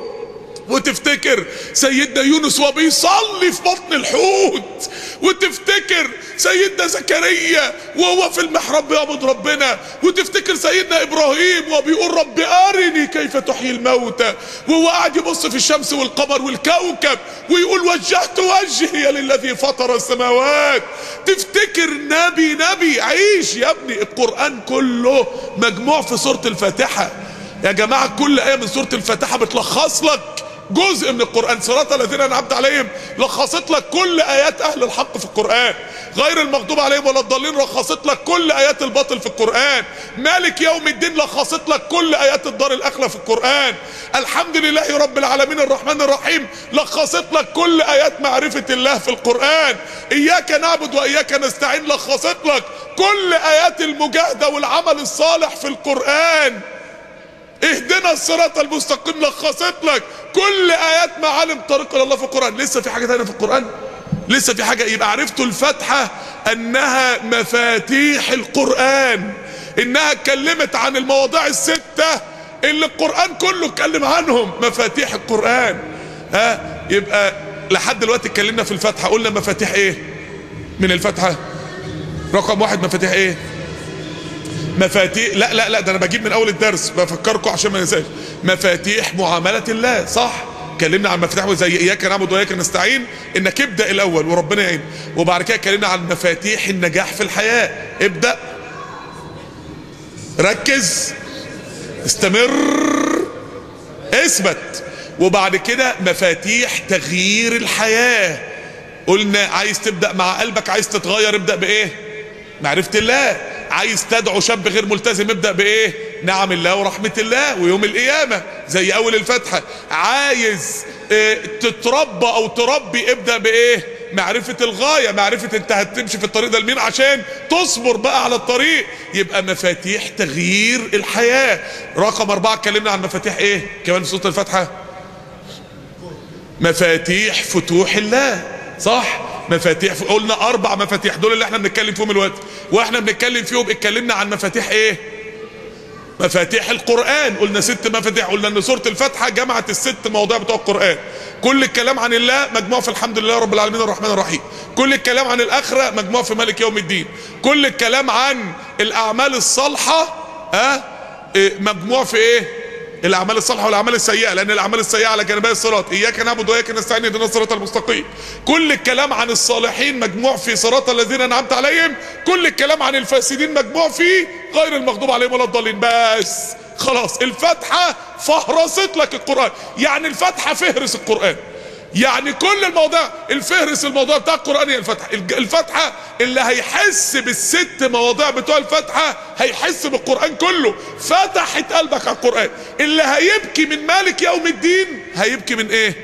وتفتكر سيدنا يونس وبيصلي في بطن الحوت وتفتكر سيدنا زكريا وهو في المحراب بيعبد ربنا وتفتكر سيدنا ابراهيم وبيقول رب ارني كيف تحيي الموتى وهو قاعد يبص في الشمس والقمر والكوكب ويقول وجهت وجهي للذي فطر السماوات تفتكر نبي نبي عيش يا ابني القران كله مجموع في سوره الفاتحه يا جماعه كل ايه من سوره الفاتحه بتلخص لك جزء من القرآن صراط الذين أنعمت عليهم لخصت لك كل آيات أهل الحق في القرآن غير المغضوب عليهم ولا الضالين لخصت لك كل آيات الباطل في القرآن مالك يوم الدين لخصت لك كل آيات الدار الآخرة في القرآن الحمد لله رب العالمين الرحمن الرحيم لخصت لك كل آيات معرفة الله في القرآن إياك نعبد وإياك نستعين لخصت لك كل آيات المجاهدة والعمل الصالح في القرآن اهدنا الصراط المستقيم لخصت لك كل ايات معالم طريق الى الله في القران لسه في حاجه ثانيه في القران لسه في حاجه يبقى عرفتوا الفاتحه انها مفاتيح القران انها اتكلمت عن المواضيع السته اللي القران كله اتكلم عنهم مفاتيح القران ها يبقى لحد دلوقتي اتكلمنا في الفاتحه قلنا مفاتيح ايه من الفاتحه رقم واحد مفاتيح ايه مفاتيح لا لا لا ده انا بجيب من اول الدرس بفكركم عشان ما ننساش مفاتيح معامله الله صح اتكلمنا عن مفاتيح زي اياك نعبد واياك نستعين انك ابدا الاول وربنا يعين وبعد كده اتكلمنا عن مفاتيح النجاح في الحياه ابدا ركز استمر اثبت وبعد كده مفاتيح تغيير الحياه قلنا عايز تبدا مع قلبك عايز تتغير ابدا بايه معرفه الله عايز تدعو شاب غير ملتزم ابدأ بايه نعم الله ورحمة الله ويوم القيامة زي اول الفتحة عايز اه تتربى او تربي ابدأ بايه معرفة الغاية معرفة انت هتمشي في الطريق ده لمين عشان تصبر بقى على الطريق يبقى مفاتيح تغيير الحياة رقم اربعة اتكلمنا عن مفاتيح ايه كمان في سورة الفاتحة مفاتيح فتوح الله صح مفاتيح قلنا اربع مفاتيح دول اللي احنا بنتكلم فيهم الوقت واحنا بنتكلم فيهم اتكلمنا عن مفاتيح ايه مفاتيح القرآن قلنا ست مفاتيح قلنا ان سورة الفاتحة جمعت الست مواضيع بتوع القرآن كل الكلام عن الله مجموع في الحمد لله رب العالمين الرحمن الرحيم كل الكلام عن الآخرة مجموع في مالك يوم الدين كل الكلام عن الأعمال الصالحة ها إيه مجموع في ايه الاعمال الصالحه والاعمال السيئه لان الاعمال السيئه على جانبي الصراط اياك نعبد واياك نستعين اهدنا الصراط المستقيم كل الكلام عن الصالحين مجموع في صراط الذين انعمت عليهم كل الكلام عن الفاسدين مجموع في غير المغضوب عليهم ولا الضالين بس خلاص الفاتحه فهرست لك القران يعني الفاتحه فهرس القران يعني كل الموضوع الفهرس الموضوع بتاع القرآن هي الفتحة الفتحة اللي هيحس بالست مواضيع بتوع الفتحة هيحس بالقرآن كله فتحت قلبك على القرآن اللي هيبكي من مالك يوم الدين هيبكي من ايه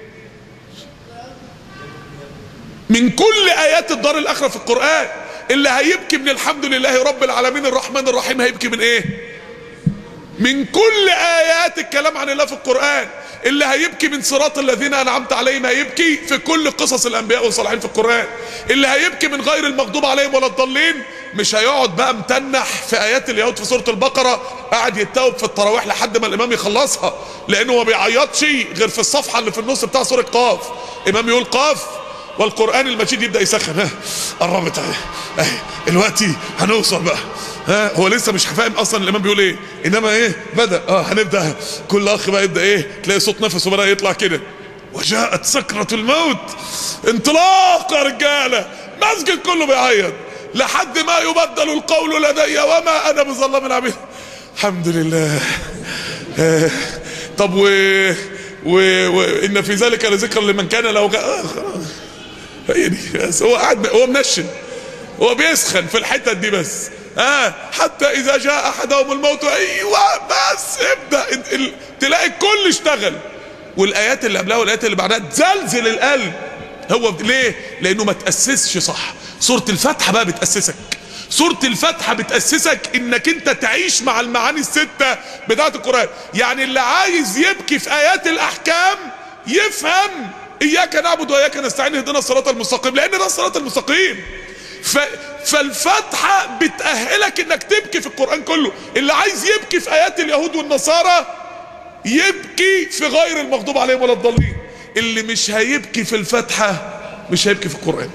من كل ايات الدار الاخرة في القرآن اللي هيبكي من الحمد لله رب العالمين الرحمن الرحيم هيبكي من ايه من كل ايات الكلام عن الله في القرآن اللي هيبكي من صراط الذين انعمت عليهم هيبكي في كل قصص الانبياء والصالحين في القرآن اللي هيبكي من غير المغضوب عليهم ولا الضالين مش هيقعد بقى متنح في ايات اليهود في سورة البقرة قاعد يتوب في التراويح لحد ما الامام يخلصها لانه ما بيعيطش غير في الصفحة اللي في النص بتاع سورة قاف امام يقول قاف والقرآن المجيد يبدأ يسخن ها قربت اهي اهي دلوقتي هنوصل بقى ها هو لسه مش فاهم اصلا الامام بيقول ايه انما ايه بدا اه هنبدا كل اخ بقى يبدا ايه تلاقي صوت نفسه بدا يطلع كده وجاءت سكرة الموت انطلاق يا رجاله مسجد كله بيعيط لحد ما يبدل القول لدي وما انا بظلام العبيد الحمد لله آه طب و و... وان في ذلك لذكر لمن كان له غ... آه خلاص هي دي بس هو قاعد هو منشن هو بيسخن في الحتت دي بس اه حتى اذا جاء احدهم الموت ايوه بس ابدا ال... تلاقي الكل اشتغل والايات اللي قبلها والايات اللي بعدها تزلزل القلب هو ليه لانه ما تاسسش صح سوره الفاتحه بقى بتاسسك سورة الفاتحة بتأسسك انك انت تعيش مع المعاني الستة بتاعت القرآن يعني اللي عايز يبكي في ايات الاحكام يفهم اياك نعبد واياك نستعين اهدنا الصراط المستقيم لان ده الصراط المستقيم ف... فالفاتحة بتأهلك انك تبكي في القرآن كله اللي عايز يبكي في ايات اليهود والنصارى يبكي في غير المغضوب عليهم ولا الضالين اللي مش هيبكي في الفاتحة مش هيبكي في القرآن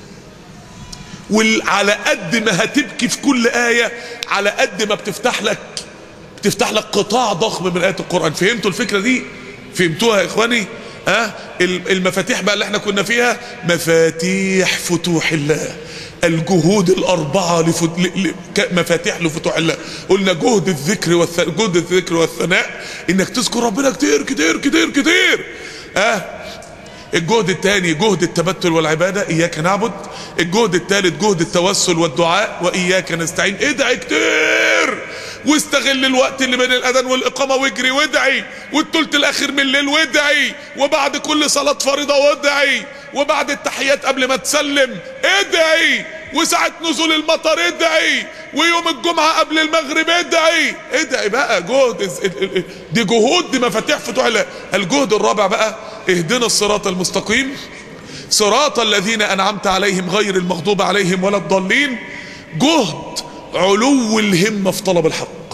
وعلى قد ما هتبكي في كل آية على قد ما بتفتح لك بتفتح لك قطاع ضخم من آيات القرآن فهمتوا الفكرة دي فهمتوها يا إخواني ها المفاتيح بقى اللي احنا كنا فيها مفاتيح فتوح الله الجهود الأربعة لفت... ل... ل... مفاتيح لفتوح الله قلنا جهد الذكر والث... جهد الذكر والثناء انك تذكر ربنا كتير كتير كتير كتير اه الجهد الثاني جهد التبتل والعبادة إياك نعبد الجهد الثالث جهد التوسل والدعاء وإياك نستعين ادعي كتير واستغل الوقت اللي بين الأذان والإقامة واجري وادعي والتلت الأخير من الليل وادعي وبعد كل صلاة فريضة وادعي وبعد التحيات قبل ما تسلم ادعي وساعة نزول المطر ادعي ويوم الجمعة قبل المغرب ادعي ادعي بقى جهد دي جهود دي مفاتيح فتوح الله الجهد الرابع بقى اهدنا الصراط المستقيم صراط الذين انعمت عليهم غير المغضوب عليهم ولا الضالين جهد علو الهمة في طلب الحق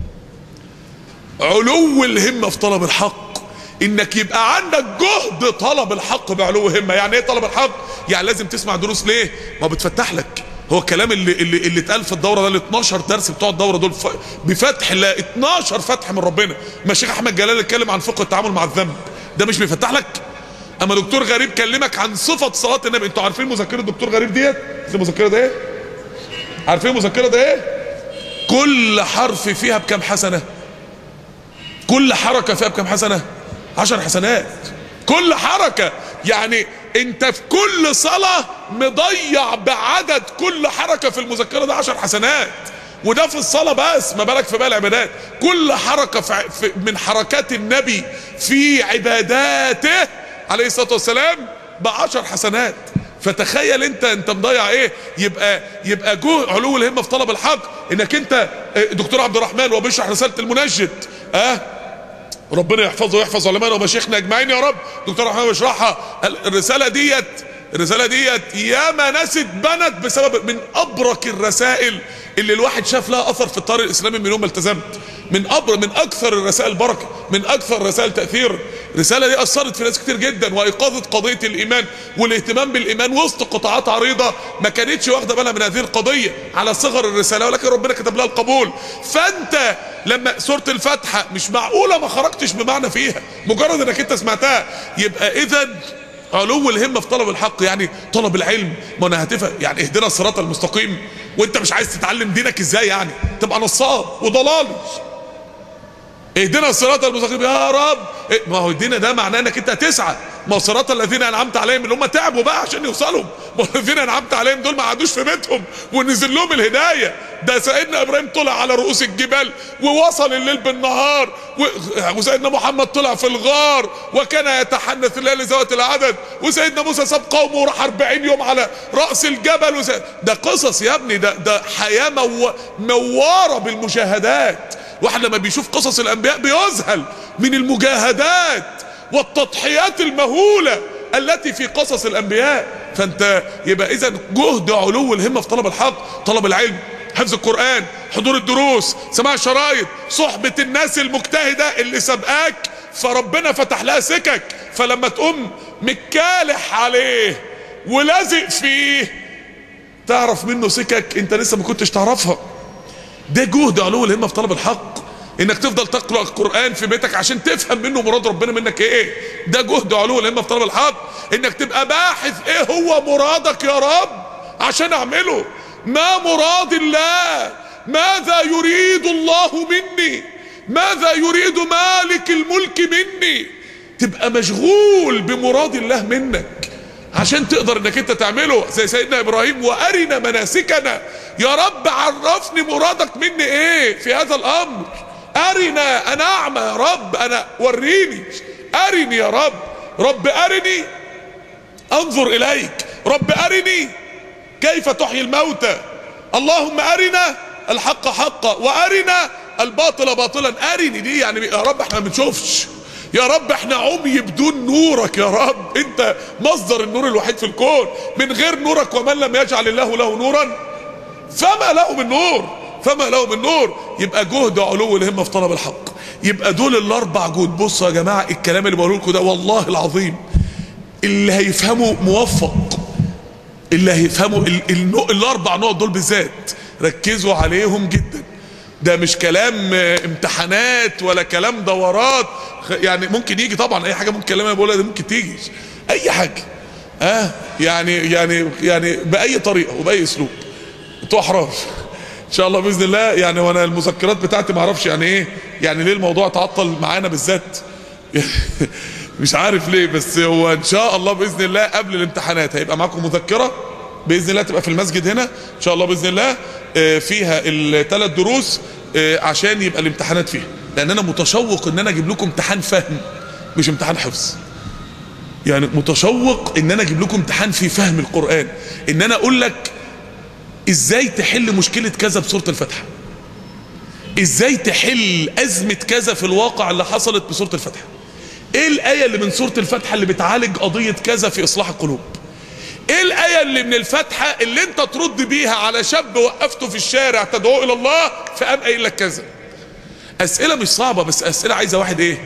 علو الهمة في طلب الحق انك يبقى عندك جهد طلب الحق بعلو همة يعني ايه طلب الحق يعني لازم تسمع دروس ليه ما بتفتح لك هو الكلام اللي اللي اللي اتقال في الدوره ده ال 12 درس بتوع الدوره دول بفتح الله 12 فتح من ربنا ما الشيخ احمد جلال اتكلم عن فقه التعامل مع الذنب ده مش بيفتح لك اما دكتور غريب كلمك عن صفه صلاه النبي انتوا عارفين مذكره الدكتور غريب ديت المذكره ده ايه عارفين المذكره ده ايه كل حرف فيها بكام حسنه كل حركه فيها بكام حسنه عشر حسنات كل حركه يعني انت في كل صلاة مضيع بعدد كل حركة في المذكرة ده عشر حسنات وده في الصلاة بس ما بالك في بقى العبادات كل حركة في من حركات النبي في عباداته عليه الصلاة والسلام بعشر حسنات فتخيل انت انت مضيع ايه يبقى يبقى جو علو الهمه في طلب الحق انك انت دكتور عبد الرحمن وبيشرح رساله المنجد اه ربنا يحفظه ويحفظ علمائنا ومشايخنا اجمعين يا رب دكتور احمد بيشرحها الرساله ديت الرسالة ديت ياما ناس اتبنت بسبب من ابرك الرسائل اللي الواحد شاف لها اثر في الطريق الاسلامي من يوم ما التزمت من ابر من اكثر الرسائل بركه من اكثر الرسائل تاثير الرساله دي اثرت في ناس كتير جدا وايقاظه قضيه الايمان والاهتمام بالايمان وسط قطاعات عريضه ما كانتش واخده بالها من هذه القضيه على صغر الرساله ولكن ربنا كتب لها القبول فانت لما سوره الفاتحه مش معقوله ما خرجتش بمعنى فيها مجرد انك انت سمعتها يبقى اذا علو الهمه في طلب الحق يعني طلب العلم ما انا هتفق يعني اهدنا الصراط المستقيم وانت مش عايز تتعلم دينك ازاي يعني تبقى نصاب وضلالي اهدنا الصراط المستقيم يا رب إيه ما هو الدين ده معناه انك انت هتسعى ما هو صراط الذين انعمت عليهم اللي هم تعبوا بقى عشان يوصلوا ما هو الذين انعمت عليهم دول ما قعدوش في بيتهم ونزل لهم الهدايه ده سيدنا ابراهيم طلع على رؤوس الجبال ووصل الليل بالنهار وسيدنا محمد طلع في الغار وكان يتحنث الليل ذوات العدد وسيدنا موسى ساب قومه وراح 40 يوم على راس الجبل وس... ده قصص يا ابني ده ده حياه مو... مواره بالمشاهدات واحد لما بيشوف قصص الانبياء بيذهل من المجاهدات والتضحيات المهوله التي في قصص الانبياء فانت يبقى اذا جهد علو الهمه في طلب الحق طلب العلم حفظ القران حضور الدروس سماع شرايط صحبه الناس المجتهده اللي سبقاك فربنا فتح لها سكك فلما تقوم مكالح عليه ولازق فيه تعرف منه سكك انت لسه ما كنتش تعرفها ده جهد علو الهمه في طلب الحق انك تفضل تقرا القران في بيتك عشان تفهم منه مراد ربنا منك ايه ده جهد علو الهمه في طلب الحق انك تبقى باحث ايه هو مرادك يا رب عشان اعمله ما مراد الله ماذا يريد الله مني ماذا يريد مالك الملك مني تبقى مشغول بمراد الله منك عشان تقدر انك انت تعمله زي سيدنا ابراهيم وارنا مناسكنا يا رب عرفني مرادك مني ايه في هذا الامر ارنا انا اعمى يا رب انا وريني ارني يا رب رب ارني انظر اليك رب ارني كيف تحيي الموتى اللهم ارنا الحق حقا وارنا الباطل باطلا ارني دي يعني يا رب احنا ما بنشوفش يا رب احنا عمي بدون نورك يا رب انت مصدر النور الوحيد في الكون من غير نورك ومن لم يجعل الله له نورا فما له من نور فما له من نور يبقى جهد علو الهمه في طلب الحق يبقى دول الاربع جهود بصوا يا جماعه الكلام اللي بقوله لكم ده والله العظيم اللي هيفهموا موفق اللي هيفهموا ال ال الاربع نقط دول بالذات ركزوا عليهم جدا ده مش كلام امتحانات ولا كلام دورات يعني ممكن يجي طبعا اي حاجه ممكن كلام بقولها ده ممكن تيجي اي حاجه اه يعني يعني يعني باي طريقه وباي اسلوب انتوا احرار ان شاء الله باذن الله يعني وانا المذكرات بتاعتي ما اعرفش يعني ايه يعني ليه الموضوع تعطل معانا بالذات مش عارف ليه بس هو ان شاء الله باذن الله قبل الامتحانات هيبقى معاكم مذكره باذن الله تبقى في المسجد هنا ان شاء الله باذن الله فيها الثلاث دروس عشان يبقى الامتحانات فيها لان انا متشوق ان انا اجيب لكم امتحان فهم مش امتحان حفظ يعني متشوق ان انا اجيب لكم امتحان في فهم القران ان انا اقول لك ازاي تحل مشكله كذا بسوره الفاتحه ازاي تحل ازمه كذا في الواقع اللي حصلت بسوره الفاتحه ايه الايه اللي من سوره الفاتحه اللي بتعالج قضيه كذا في اصلاح القلوب ايه الايه اللي من الفاتحه اللي انت ترد بيها على شاب وقفته في الشارع تدعوه الى الله فقام قايل لك كذا اسئله مش صعبه بس اسئله عايزه واحد ايه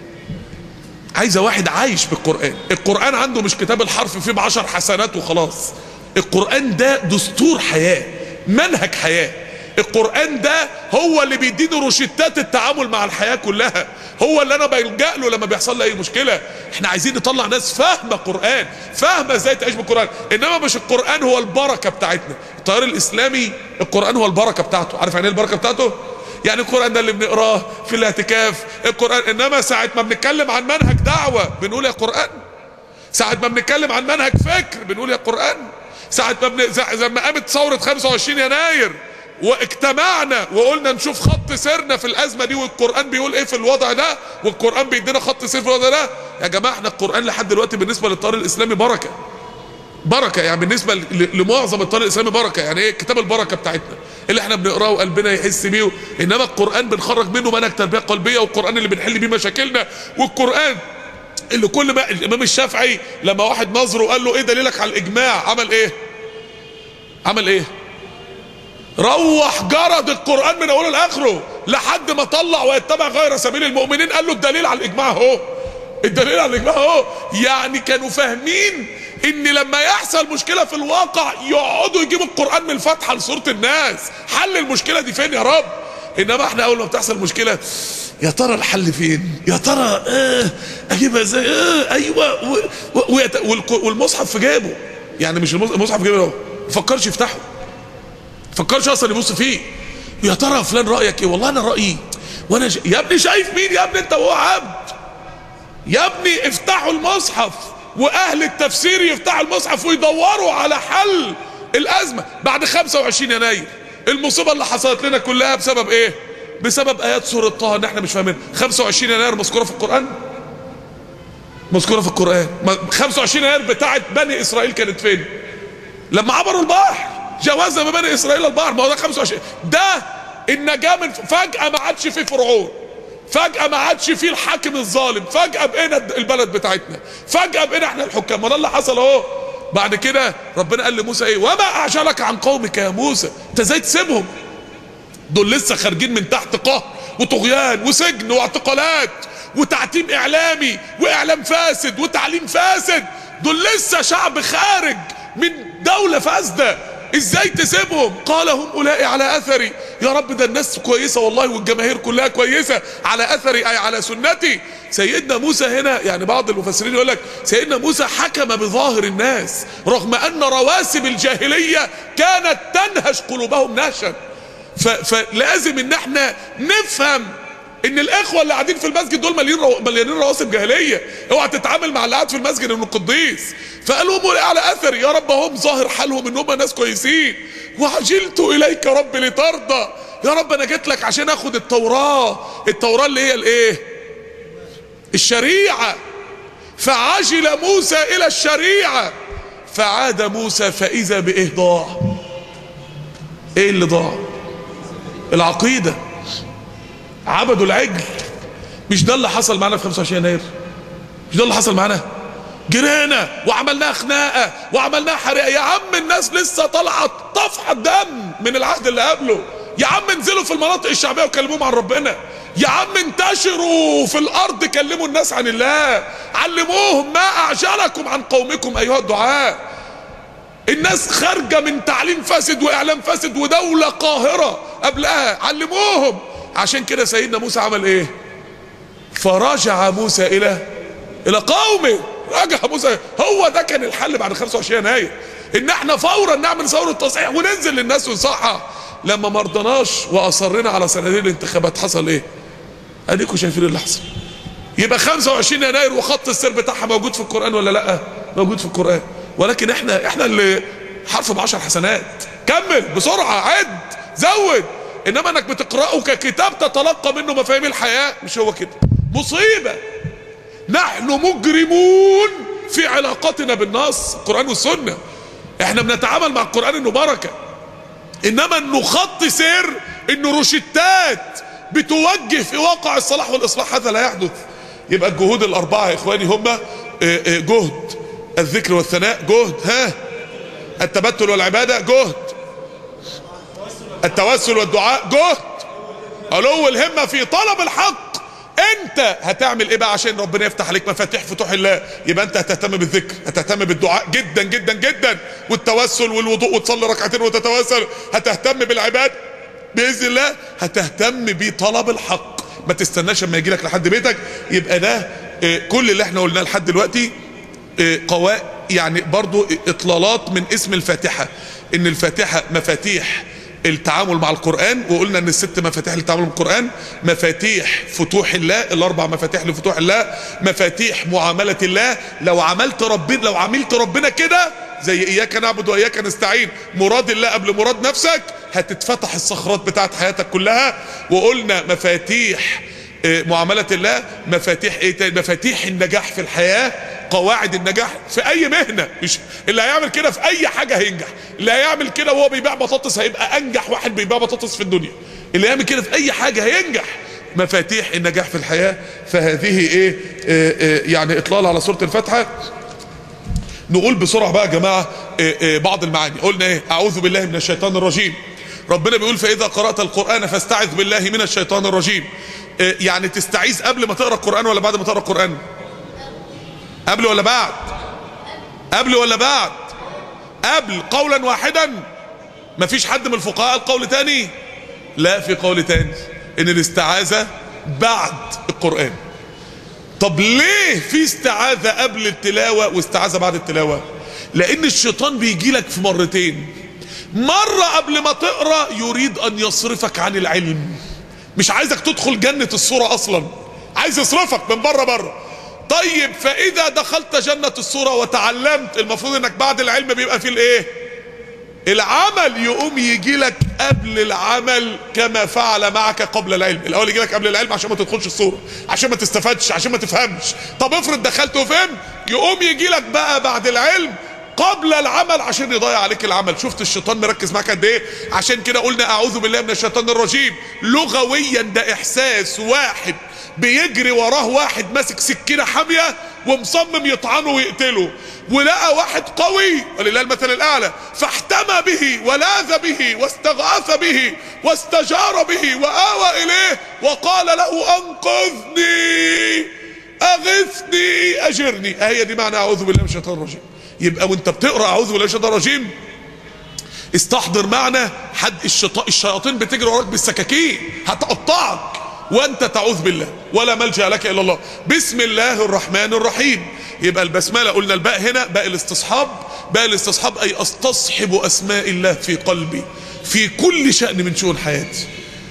عايزه واحد عايش بالقران القران عنده مش كتاب الحرف فيه بعشر حسنات وخلاص القران ده دستور حياه منهج حياه القرآن ده هو اللي بيديني روشتات التعامل مع الحياة كلها هو اللي انا بلجأ له لما بيحصل لي اي مشكلة احنا عايزين نطلع ناس فاهمة قرآن فاهمة ازاي تعيش بالقرآن انما مش القرآن هو البركة بتاعتنا التيار الاسلامي القرآن هو البركة بتاعته عارف يعني ايه البركة بتاعته يعني القرآن ده اللي بنقراه في الاعتكاف القرآن انما ساعة ما بنتكلم عن منهج دعوة بنقول يا قرآن ساعة ما بنتكلم عن منهج فكر بنقول يا قرآن ساعة ما بن... زي ما قامت ثورة 25 يناير واجتمعنا وقلنا نشوف خط سيرنا في الازمه دي والقران بيقول ايه في الوضع ده والقران بيدينا خط سير في الوضع ده يا جماعه احنا القران لحد دلوقتي بالنسبه للطار الاسلامي بركه بركه يعني بالنسبه لمعظم الطار الاسلامي بركه يعني ايه كتاب البركه بتاعتنا اللي احنا بنقراه وقلبنا يحس بيه انما القران بنخرج منه منهج تربيه قلبيه والقران اللي بنحل بيه مشاكلنا والقران اللي كل ما الامام الشافعي لما واحد نظره قال له ايه دليلك على الاجماع عمل ايه عمل ايه روح جرد القرآن من اوله لاخره لحد ما طلع ويتبع غير سبيل المؤمنين قال له الدليل على الاجماع اهو الدليل على الاجماع اهو يعني كانوا فاهمين ان لما يحصل مشكلة في الواقع يقعدوا يجيبوا القرآن من الفتحة لسورة الناس حل المشكلة دي فين يا رب انما احنا اول ما بتحصل مشكلة يا ترى الحل فين يا ترى اه اجيبها ازاي اه ايوه و و ويت- والك- والمصحف في جيبه يعني مش المص- المصحف في جيبه اهو ما فكرش يفتحه فكرش اصلا يبص فيه يا ترى فلان رايك ايه والله انا رايي وانا ش... يا ابني شايف مين يا ابني انت وهو عبد يا ابني افتحوا المصحف واهل التفسير يفتحوا المصحف ويدوروا على حل الازمه بعد 25 يناير المصيبه اللي حصلت لنا كلها بسبب ايه بسبب ايات سوره طه ان احنا مش فاهمين 25 يناير مذكوره في القران مذكوره في القران ما- 25 يناير بتاعت بني اسرائيل كانت فين لما عبروا البحر جوازنا ما بني اسرائيل البحر ما هو ده 25 ده النجاه من فجاه ما عادش في فرعون فجأة ما عادش فيه الحاكم الظالم فجأة بقينا البلد بتاعتنا فجأة بقينا احنا الحكام ما ده اللي حصل اهو بعد كده ربنا قال لموسى ايه وما اعجلك عن قومك يا موسى انت ازاي تسيبهم دول لسه خارجين من تحت قهر وطغيان وسجن واعتقالات وتعتيم اعلامي واعلام فاسد وتعليم فاسد دول لسه شعب خارج من دولة فاسدة ازاي تسيبهم قال هم اولئك على اثري يا رب ده الناس كويسة والله والجماهير كلها كويسة على اثري اي على سنتي سيدنا موسى هنا يعني بعض المفسرين يقول لك سيدنا موسى حكم بظاهر الناس رغم ان رواسب الجاهلية كانت تنهش قلوبهم نهشا ف- فلازم ان احنا نفهم ان الاخوه اللي قاعدين في المسجد دول مليانين رو... مليانين رواسب جاهليه اوعى تتعامل مع اللي قاعد في المسجد انه قديس فقالوا هم على اثر يا رب هم ظاهر حالهم ان هم ناس كويسين وعجلت اليك يا رب لترضى يا رب انا جيت لك عشان اخد التوراه التوراه اللي هي الايه الشريعه فعجل موسى الى الشريعه فعاد موسى فاذا بايه ضاع ايه اللي ضاع العقيدة عبدوا العجل مش ده اللي حصل معانا في 25 يناير مش ده اللي حصل معانا جرينا وعملناها خناقة وعملناها حريقة يا عم الناس لسه طالعة طفحة دم من العهد اللي قبله يا عم انزلوا في المناطق الشعبية وكلموهم عن ربنا يا عم انتشروا في الارض كلموا الناس عن الله علموهم ما اعجلكم عن قومكم ايها الدعاء الناس خارجة من تعليم فاسد واعلام فاسد ودولة قاهرة قبلها علموهم عشان كده سيدنا موسى عمل ايه فرجع موسى الى الى قومه رجع موسى هو ده كان الحل بعد 25 يناير ان احنا فورا نعمل ثورة تصحيح وننزل للناس ونصحح لما مرضناش واصرنا على صناديق الانتخابات حصل ايه اديكم شايفين اللي حصل يبقى 25 يناير وخط السير بتاعها موجود في القرآن ولا لا موجود في القرآن ولكن احنا احنا اللي حرف بعشر حسنات كمل بسرعة عد زود انما انك بتقرأه ككتاب تتلقى منه مفاهيم الحياة مش هو كده مصيبة نحن مجرمون في علاقتنا بالنص القرآن والسنة احنا بنتعامل مع القرآن انه بركة انما انه خط سير انه روشتات بتوجه في واقع الصلاح والاصلاح هذا لا يحدث يبقى الجهود الاربعه يا اخواني هم جهد الذكر والثناء جهد ها التبتل والعباده جهد التوسل والدعاء جهد علو الهمه في طلب الحق انت هتعمل ايه بقى عشان ربنا يفتح عليك مفاتيح فتوح الله يبقى انت هتهتم بالذكر هتهتم بالدعاء جدا جدا جدا والتوسل والوضوء وتصلي ركعتين وتتوسل هتهتم بالعباد باذن الله هتهتم بطلب الحق ما تستناش اما يجي لك لحد بيتك يبقى ده اه كل اللي احنا قلناه لحد دلوقتي اه قواء يعني برضو اطلالات من اسم الفاتحه ان الفاتحه مفاتيح التعامل مع القرآن وقلنا ان الست مفاتيح للتعامل مع القرآن مفاتيح فتوح الله الاربع مفاتيح لفتوح الله مفاتيح معاملة الله لو عملت ربنا لو عملت ربنا كده زي اياك نعبد واياك نستعين مراد الله قبل مراد نفسك هتتفتح الصخرات بتاعت حياتك كلها وقلنا مفاتيح معاملة الله مفاتيح ايه تاني مفاتيح النجاح في الحياة قواعد النجاح في اي مهنة مش اللي هيعمل كده في اي حاجة هينجح اللي هيعمل كده وهو بيبيع بطاطس هيبقى انجح واحد بيبيع بطاطس في الدنيا اللي هيعمل كده في اي حاجة هينجح مفاتيح النجاح في الحياة فهذه ايه آه آه يعني اطلال على سورة الفاتحة نقول بسرعة بقى يا جماعة آه آه بعض المعاني قلنا ايه اعوذ بالله من الشيطان الرجيم ربنا بيقول فاذا قرأت القرآن فاستعذ بالله من الشيطان الرجيم آه يعني تستعيذ قبل ما تقرأ القرآن ولا بعد ما تقرأ القرآن قبل ولا بعد قبل ولا بعد قبل قولا واحدا مفيش حد من الفقهاء قال قول تاني لا في قول تاني ان الاستعاذة بعد القرآن طب ليه في استعاذة قبل التلاوة واستعاذة بعد التلاوة لان الشيطان بيجي لك في مرتين مرة قبل ما تقرأ يريد ان يصرفك عن العلم مش عايزك تدخل جنة الصورة اصلا عايز يصرفك من بره بره طيب فاذا دخلت جنة الصورة وتعلمت المفروض انك بعد العلم بيبقى فيه الايه العمل يقوم يجي لك قبل العمل كما فعل معك قبل العلم الاول يجي لك قبل العلم عشان ما تدخلش الصورة عشان ما تستفادش عشان ما تفهمش طب افرض دخلت وفهمت يقوم يجي لك بقى بعد العلم قبل العمل عشان يضيع عليك العمل شفت الشيطان مركز معاك قد ايه عشان كده قلنا اعوذ بالله من الشيطان الرجيم لغويا ده احساس واحد بيجري وراه واحد ماسك سكينة حامية ومصمم يطعنه ويقتله ولقى واحد قوي ولله المثل الاعلى فاحتمى به ولاذ به واستغاث به واستجار به واوى اليه وقال له انقذني اغثني اجرني هي دي معنى اعوذ بالله من الشيطان الرجيم يبقى وانت بتقرا اعوذ بالله من الشيطان الرجيم استحضر معنى حد الشيطان الشياطين بتجري وراك بالسكاكين هتقطعك وانت تعوذ بالله ولا ملجا لك الا الله بسم الله الرحمن الرحيم يبقى البسمله قلنا الباء هنا باء الاستصحاب باء الاستصحاب اي استصحب اسماء الله في قلبي في كل شان من شؤون حياتي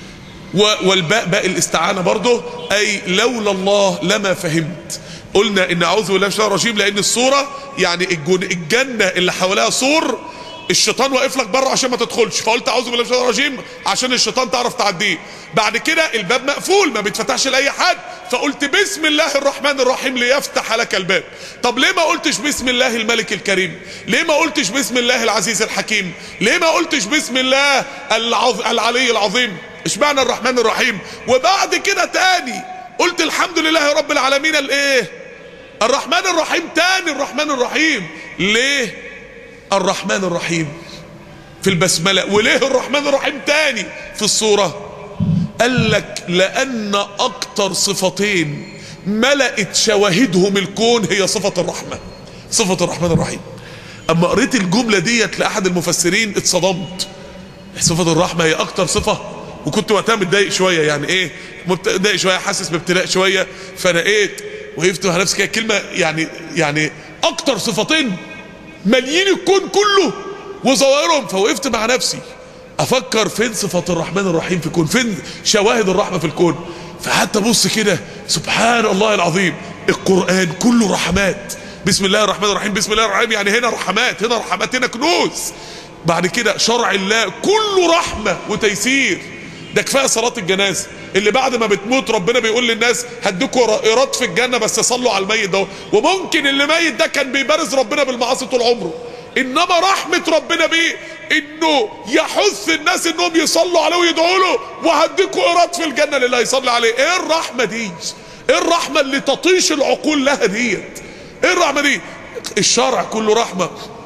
والباء باء الاستعانه برضه اي لولا الله لما فهمت قلنا ان اعوذ بالله من الشيطان الرجيم لان الصوره يعني الجنه اللي حواليها سور الشيطان واقف لك بره عشان ما تدخلش فقلت اعوذ بالله من الشيطان الرجيم عشان الشيطان تعرف تعديه بعد كده الباب مقفول ما بيتفتحش لاي حد فقلت بسم الله الرحمن الرحيم ليفتح لك الباب طب ليه ما قلتش بسم الله الملك الكريم ليه ما قلتش بسم الله العزيز الحكيم ليه ما قلتش بسم الله العظ... العلي العظيم اشمعنى الرحمن الرحيم وبعد كده تاني قلت الحمد لله رب العالمين الايه الرحمن الرحيم تاني الرحمن الرحيم ليه الرحمن الرحيم في البسملة وليه الرحمن الرحيم تاني في الصورة قال لك لأن أكتر صفتين ملأت شواهدهم الكون هي صفة الرحمة صفة الرحمن الرحيم أما قريت الجملة ديت لأحد المفسرين اتصدمت صفة الرحمة هي أكتر صفة وكنت وقتها متضايق شوية يعني إيه متضايق شوية حاسس بابتلاء شوية فنقيت وقفت مع نفسي كده كلمة يعني يعني أكتر صفتين ماليين الكون كله وظواهرهم فوقفت مع نفسي افكر فين صفات الرحمن الرحيم في الكون فين شواهد الرحمه في الكون فحتى ابص كده سبحان الله العظيم القران كله رحمات بسم الله الرحمن الرحيم بسم الله الرحمن الرحيم يعني هنا رحمات هنا رحمات هنا كنوز بعد كده شرع الله كله رحمه وتيسير ده كفايه صلاه الجنازه اللي بعد ما بتموت ربنا بيقول للناس هديكوا ايراد في الجنه بس صلوا على الميت ده وممكن اللي ميت ده كان بيبارز ربنا بالمعاصي طول عمره انما رحمه ربنا بيه انه يحث الناس انهم يصلوا عليه ويدعوا له وهديكوا ايراد في الجنه للي هيصلي عليه ايه الرحمه دي ايه الرحمه اللي تطيش العقول لها ديت ايه الرحمه دي الشرع كله رحمه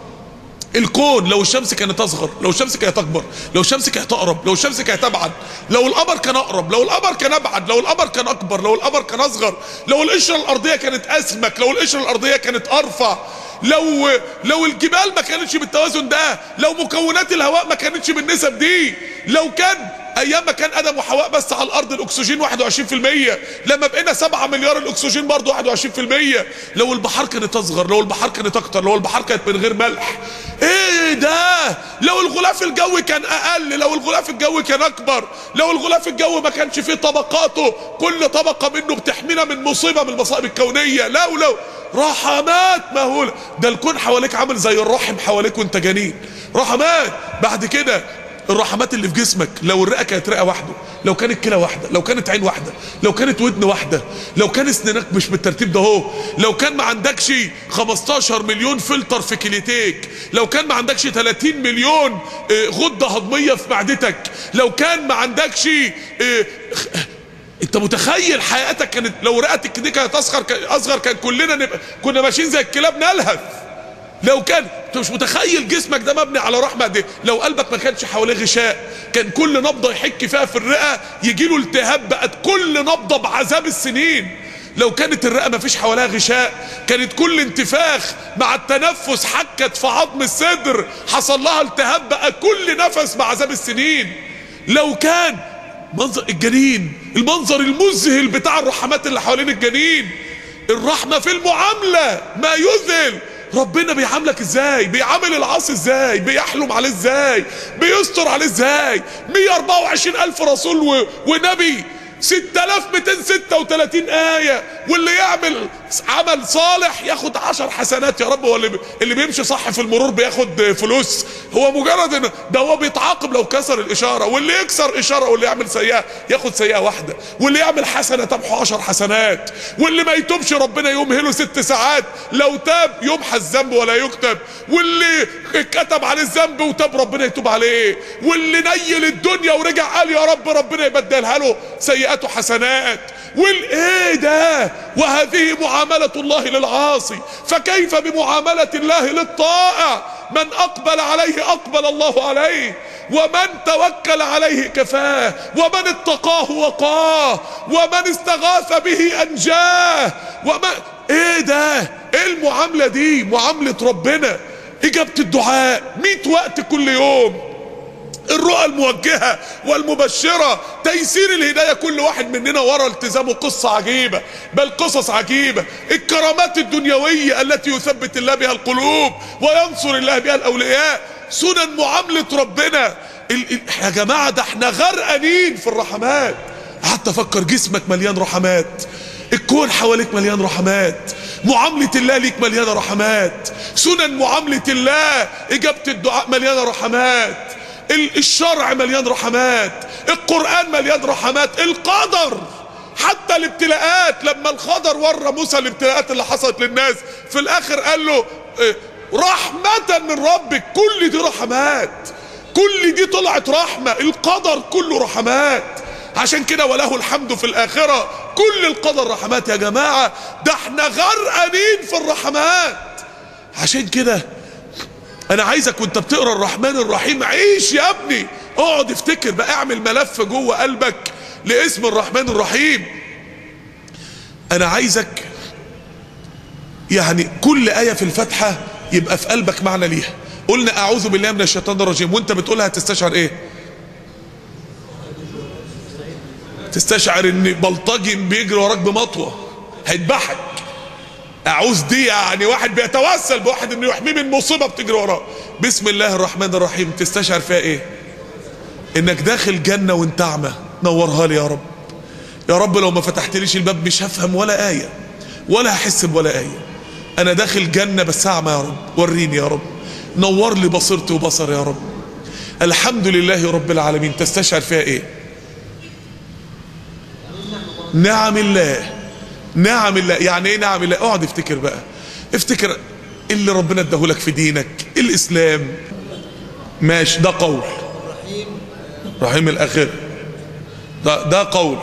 الكون لو الشمس كانت اصغر لو الشمس كانت اكبر لو الشمس كانت اقرب لو الشمس كانت ابعد لو القمر كان اقرب لو القمر كان ابعد لو القمر كان اكبر لو القمر كان اصغر لو القشره الارضيه كانت اسمك لو القشره الارضيه كانت ارفع لو لو الجبال ما كانتش بالتوازن ده لو مكونات الهواء ما كانتش بالنسب دي لو كان ايام ما كان ادم وحواء بس على الارض الاكسجين 21% لما بقينا 7 مليار الاكسجين برضه 21% لو البحار كانت اصغر لو البحار كانت اكتر لو البحار كانت من غير ملح ايه ده لو الغلاف الجوي كان اقل لو الغلاف الجوي كان اكبر لو الغلاف الجوي ما كانش فيه طبقاته كل طبقة منه بتحمينا من مصيبة من المصائب الكونية لو لو رحمات مهولة ده الكون حواليك عامل زي الرحم حواليك وانت جنين رحمات بعد كده الرحمات اللي في جسمك لو الرئه كانت رئه واحده لو كانت كلى واحده لو كانت عين واحده لو كانت ودن واحده لو كان اسنانك مش بالترتيب ده اهو لو كان ما عندكش 15 مليون فلتر في كليتيك لو كان ما عندكش 30 مليون غده هضميه في معدتك لو كان ما عندكش انت انت متخيل حياتك كانت لو رئتك دي كانت اصغر اصغر كان كلنا نبقى كنا ماشيين زي الكلاب نلهث لو كان انت مش متخيل جسمك ده مبني على رحمه قد ايه لو قلبك ما كانش حواليه غشاء كان كل نبضه يحك فيها في الرئه يجي له التهاب بقت كل نبضه بعذاب السنين لو كانت الرئه ما فيش حواليها غشاء كانت كل انتفاخ مع التنفس حكت في عظم الصدر حصل لها التهاب بقى كل نفس بعذاب السنين لو كان منظر الجنين المنظر المذهل بتاع الرحمات اللي حوالين الجنين الرحمة في المعاملة ما يذهل ربنا بيعاملك ازاي بيعامل العاصي ازاي بيحلم عليه ازاي بيستر عليه ازاي 124 الف رسول و... ونبي 6236 آية واللي يعمل عمل صالح ياخد عشر حسنات يا رب هو اللي, اللي بيمشي صح في المرور بياخد فلوس هو مجرد ان ده هو بيتعاقب لو كسر الإشارة واللي يكسر إشارة واللي يعمل سيئة ياخد سيئة واحدة واللي يعمل حسنة تمحو عشر حسنات واللي ما يتوبش ربنا يمهله ست ساعات لو تاب يمحى الذنب ولا يكتب واللي كتب عليه الذنب وتاب ربنا يتوب عليه واللي نيل الدنيا ورجع قال يا رب ربنا يبدلها له سيئاته حسنات والايه ده وهذه معاملة الله للعاصي فكيف بمعاملة الله للطائع من اقبل عليه اقبل الله عليه ومن توكل عليه كفاه ومن اتقاه وقاه ومن استغاث به انجاه ومن ايه ده ايه المعاملة دي معاملة ربنا اجابة الدعاء مئة وقت كل يوم الرؤى الموجهة والمبشرة تيسير الهداية كل واحد مننا ورا التزامه قصة عجيبة بل قصص عجيبة الكرامات الدنيوية التي يثبت الله بها القلوب وينصر الله بها الأولياء سنن معاملة ربنا ال ال يا جماعة ده احنا غرقانين في الرحمات قعدت افكر جسمك مليان رحمات الكون حواليك مليان رحمات معاملة الله ليك مليانة رحمات سنن معاملة الله إجابة الدعاء مليانة رحمات الشرع مليان رحمات القرآن مليان رحمات القدر حتى الابتلاءات لما القدر ورى موسى الابتلاءات اللي حصلت للناس في الاخر قال له رحمة من ربك كل دي رحمات كل دي طلعت رحمة القدر كله رحمات عشان كده وله الحمد في الآخرة كل القدر رحمات يا جماعة ده احنا غرقانين في الرحمات عشان كده انا عايزك وانت بتقرا الرحمن الرحيم عيش يا ابني اقعد افتكر بقى اعمل ملف جوه قلبك لاسم الرحمن الرحيم انا عايزك يعني كل آية في الفاتحة يبقى في قلبك معنى ليها قلنا اعوذ بالله من الشيطان الرجيم وانت بتقولها تستشعر ايه تستشعر ان بلطجي بيجري وراك بمطوة هيذبحك اعوذ دي يعني واحد بيتوسل بواحد انه يحميه من مصيبه بتجري وراه بسم الله الرحمن الرحيم تستشعر فيها ايه انك داخل جنه وانت اعمى نورها لي يا رب يا رب لو ما فتحتليش الباب مش هفهم ولا ايه ولا هحس بولا ايه انا داخل جنه بس اعمى يا رب وريني يا رب نور لي بصيرتي وبصر يا رب الحمد لله رب العالمين تستشعر فيها ايه نعم الله نعم الله يعني ايه نعم الله اقعد افتكر بقى افتكر اللي ربنا اداهولك في دينك الاسلام ماشي ده قول رحيم الاخر ده ده قول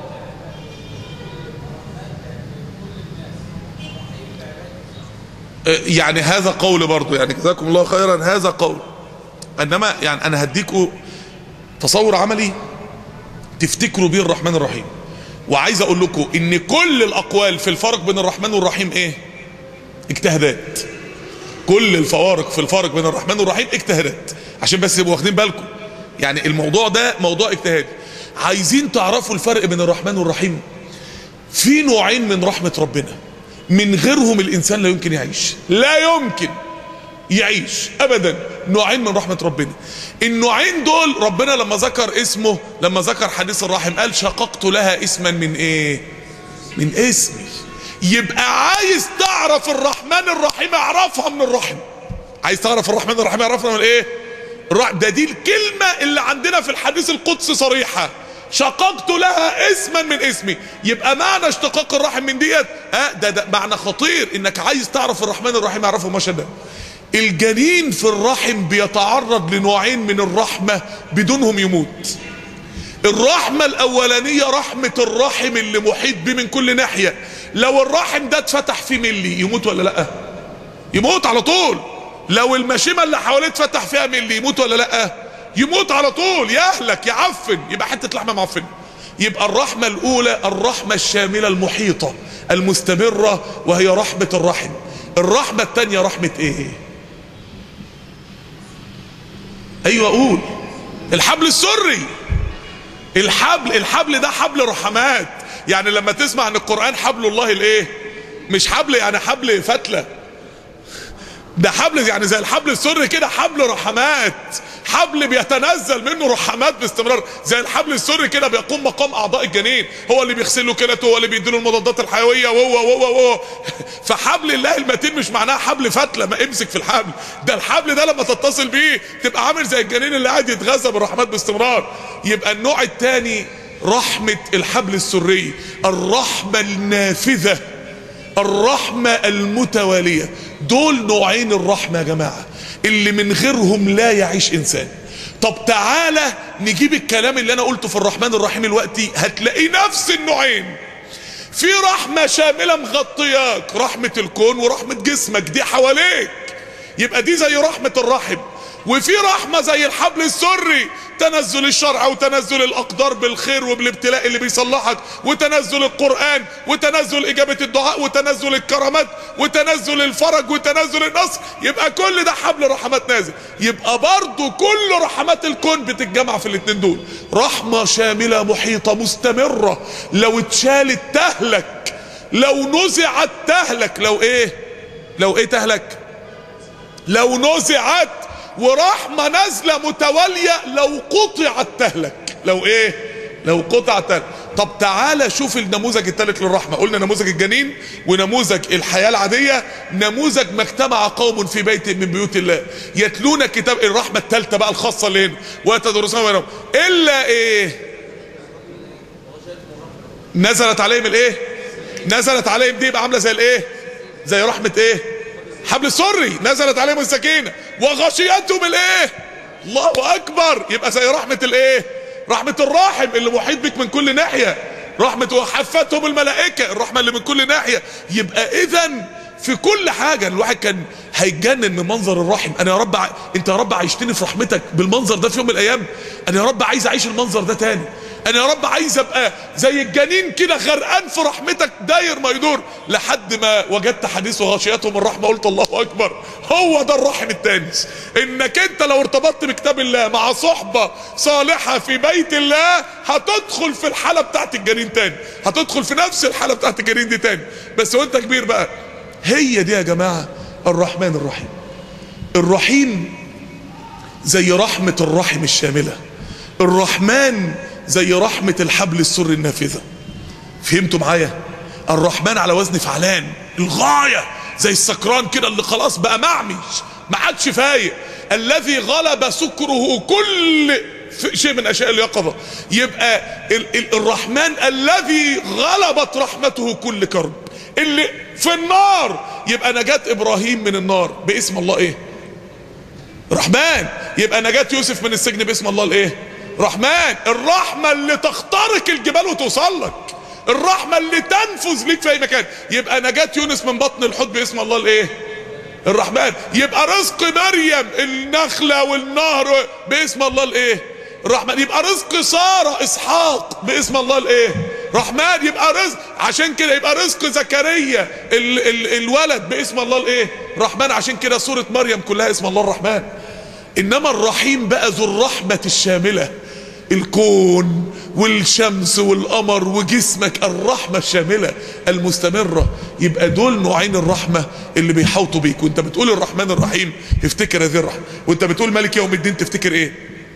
يعني هذا قول برضو يعني جزاكم الله خيرا هذا قول انما يعني انا هديكوا تصور عملي تفتكروا بيه الرحمن الرحيم وعايز اقول لكم ان كل الاقوال في الفرق بين الرحمن والرحيم ايه اجتهادات كل الفوارق في الفرق بين الرحمن والرحيم اجتهادات عشان بس يبقوا واخدين بالكم يعني الموضوع ده موضوع اجتهادي عايزين تعرفوا الفرق بين الرحمن والرحيم في نوعين من رحمة ربنا من غيرهم الانسان لا يمكن يعيش لا يمكن يعيش ابدا نوعين من رحمة ربنا النوعين دول ربنا لما ذكر اسمه لما ذكر حديث الرحم قال شققت لها اسما من ايه من اسمي يبقى عايز تعرف الرحمن الرحيم اعرفها من الرحم عايز تعرف الرحمن الرحيم اعرفها من ايه الرحم ده دي الكلمة اللي عندنا في الحديث القدسي صريحة شققت لها اسما من اسمي يبقى معنى اشتقاق الرحم من ديت اه ده, ده معنى خطير انك عايز تعرف الرحمن الرحيم اعرفه ما ده الجنين في الرحم بيتعرض لنوعين من الرحمة بدونهم يموت الرحمة الاولانية رحمة الرحم اللي محيط بيه من كل ناحية لو الرحم ده اتفتح فيه ملي يموت ولا لا يموت على طول لو المشيمة اللي حواليه اتفتح فيها ملي يموت ولا لا يموت على طول يهلك يعفن يبقى حتة لحمة معفنة يبقى الرحمة الاولى الرحمة الشاملة المحيطة المستمرة وهي رحمة الرحم الرحمة التانية رحمة ايه ايوه اقول الحبل السري الحبل الحبل ده حبل رحمات يعني لما تسمع عن القرآن حبل الله الايه مش حبل يعني حبل فتلة ده حبل يعني زي الحبل السري كده حبل رحمات حبل بيتنزل منه رحمات باستمرار زي الحبل السري كده بيقوم مقام اعضاء الجنين هو اللي بيغسل له كلته هو اللي بيديله المضادات الحيويه وهو وهو وهو فحبل الله المتين مش معناها حبل فتله ما امسك في الحبل ده الحبل ده لما تتصل بيه تبقى عامل زي الجنين اللي قاعد يتغذى بالرحمات باستمرار يبقى النوع الثاني رحمه الحبل السري الرحمه النافذه الرحمه المتواليه دول نوعين الرحمه يا جماعه اللي من غيرهم لا يعيش انسان طب تعالى نجيب الكلام اللي انا قلته في الرحمن الرحيم الوقتي هتلاقي نفس النوعين في رحمة شاملة مغطياك رحمة الكون ورحمة جسمك دي حواليك يبقى دي زي رحمة الرحم وفي رحمة زي الحبل السري تنزل الشرع وتنزل الأقدار بالخير وبالابتلاء اللي بيصلحك وتنزل القرآن وتنزل إجابة الدعاء وتنزل الكرامات وتنزل الفرج وتنزل النصر يبقى كل ده حبل رحمات نازل يبقى برضو كل رحمات الكون بتتجمع في الاتنين دول رحمة شاملة محيطة مستمرة لو اتشالت تهلك لو نزعت تهلك لو ايه لو ايه تهلك لو نزعت ورحمة نازلة متوالية لو قطعت تهلك لو ايه لو قطعت تهلك طب تعالى شوف النموذج الثالث للرحمة قلنا نموذج الجنين ونموذج الحياة العادية نموذج ما اجتمع قوم في بيت من بيوت الله يتلون كتاب الرحمة الثالثة بقى الخاصة اللي هنا ويتدرسون بينهم الا ايه نزلت عليهم الايه نزلت عليهم دي يبقى عامله زي الايه زي رحمه ايه حبل السري نزلت عليهم السكينه وغشيتهم الايه الله اكبر يبقى زي رحمه الايه رحمه الراحم اللي محيط بك من كل ناحيه رحمه وحفتهم الملائكه الرحمه اللي من كل ناحيه يبقى اذا في كل حاجة الواحد كان هيتجنن من منظر الرحم انا يا رب ع... انت يا رب عايشتني في رحمتك بالمنظر ده في يوم من الايام انا يا رب عايز اعيش المنظر ده تاني انا يا رب عايز ابقى زي الجنين كده غرقان في رحمتك داير ما يدور لحد ما وجدت حديث وغشيتهم الرحمه قلت الله اكبر هو ده الرحم التاني انك انت لو ارتبطت بكتاب الله مع صحبه صالحه في بيت الله هتدخل في الحاله بتاعت الجنين تاني هتدخل في نفس الحاله بتاعت الجنين دي تاني بس وانت كبير بقى هي دي يا جماعه الرحمن الرحيم الرحيم زي رحمه الرحم الشامله الرحمن زي رحمة الحبل السر النافذة فهمتوا معايا الرحمن على وزن فعلان الغاية زي السكران كده اللي خلاص بقى معمي ما عادش فايق الذي غلب سكره كل شيء من اشياء اليقظة يبقى ال ال الرحمن الذي غلبت رحمته كل كرب اللي في النار يبقى نجاة ابراهيم من النار باسم الله ايه رحمن يبقى نجاة يوسف من السجن باسم الله الايه رحمن الرحمة اللي تخترق الجبال وتوصل لك الرحمة اللي تنفذ ليك في اي مكان يبقى نجاة يونس من بطن الحوت باسم الله الايه الرحمن يبقى رزق مريم النخلة والنهر باسم الله الايه الرحمن يبقى رزق سارة اسحاق باسم الله الايه رحمن يبقى رزق عشان كده يبقى رزق زكريا ال ال الولد باسم الله الايه رحمن عشان كده سورة مريم كلها اسم الله الرحمن انما الرحيم بقى ذو الرحمة الشاملة الكون والشمس والقمر وجسمك الرحمة الشاملة المستمرة يبقى دول نوعين الرحمة اللي بيحوطوا بيك وانت بتقول الرحمن الرحيم تفتكر هذه الرحمة وانت بتقول ملك يوم الدين تفتكر ايه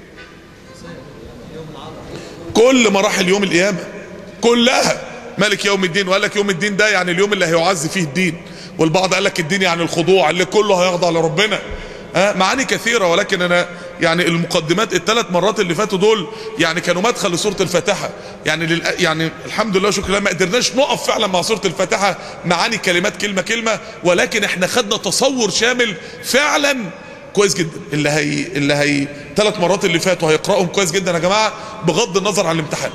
كل مراحل يوم القيامة كلها ملك يوم الدين وقال لك يوم الدين ده يعني اليوم اللي هيعز فيه الدين والبعض قال لك الدين يعني الخضوع اللي كله هيخضع لربنا آه معاني كثيرة ولكن انا يعني المقدمات الثلاث مرات اللي فاتوا دول يعني كانوا مدخل لسورة الفاتحة يعني لل... يعني الحمد لله شكرا لله ما قدرناش نقف فعلا مع سورة الفاتحة معاني كلمات كلمة كلمة ولكن احنا خدنا تصور شامل فعلا كويس جدا اللي هي اللي هي ثلاث مرات اللي فاتوا هيقراهم كويس جدا يا جماعه بغض النظر عن الامتحان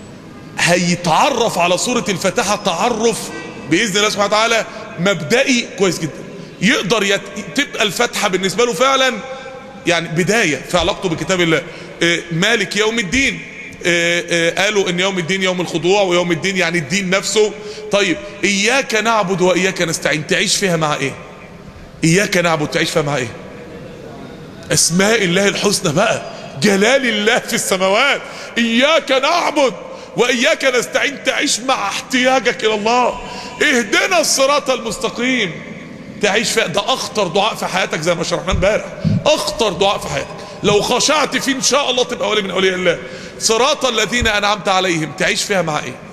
هيتعرف على سوره الفاتحه تعرف باذن الله سبحانه وتعالى مبدئي كويس جدا يقدر يت... تبقى الفاتحه بالنسبه له فعلا يعني بدايه في علاقته بكتاب الله آه، مالك يوم الدين آه، آه، قالوا ان يوم الدين يوم الخضوع ويوم الدين يعني الدين نفسه طيب اياك نعبد واياك نستعين تعيش فيها مع ايه اياك نعبد تعيش فيها مع ايه اسماء الله الحسنى بقى جلال الله في السماوات اياك نعبد واياك نستعين تعيش مع احتياجك الى الله اهدنا الصراط المستقيم تعيش فيها ده اخطر دعاء في حياتك زي ما شرحنا امبارح اخطر دعاء في حياتك لو خشعت فيه ان شاء الله تبقى ولي من اولياء الله صراط الذين انعمت عليهم تعيش فيها مع ايه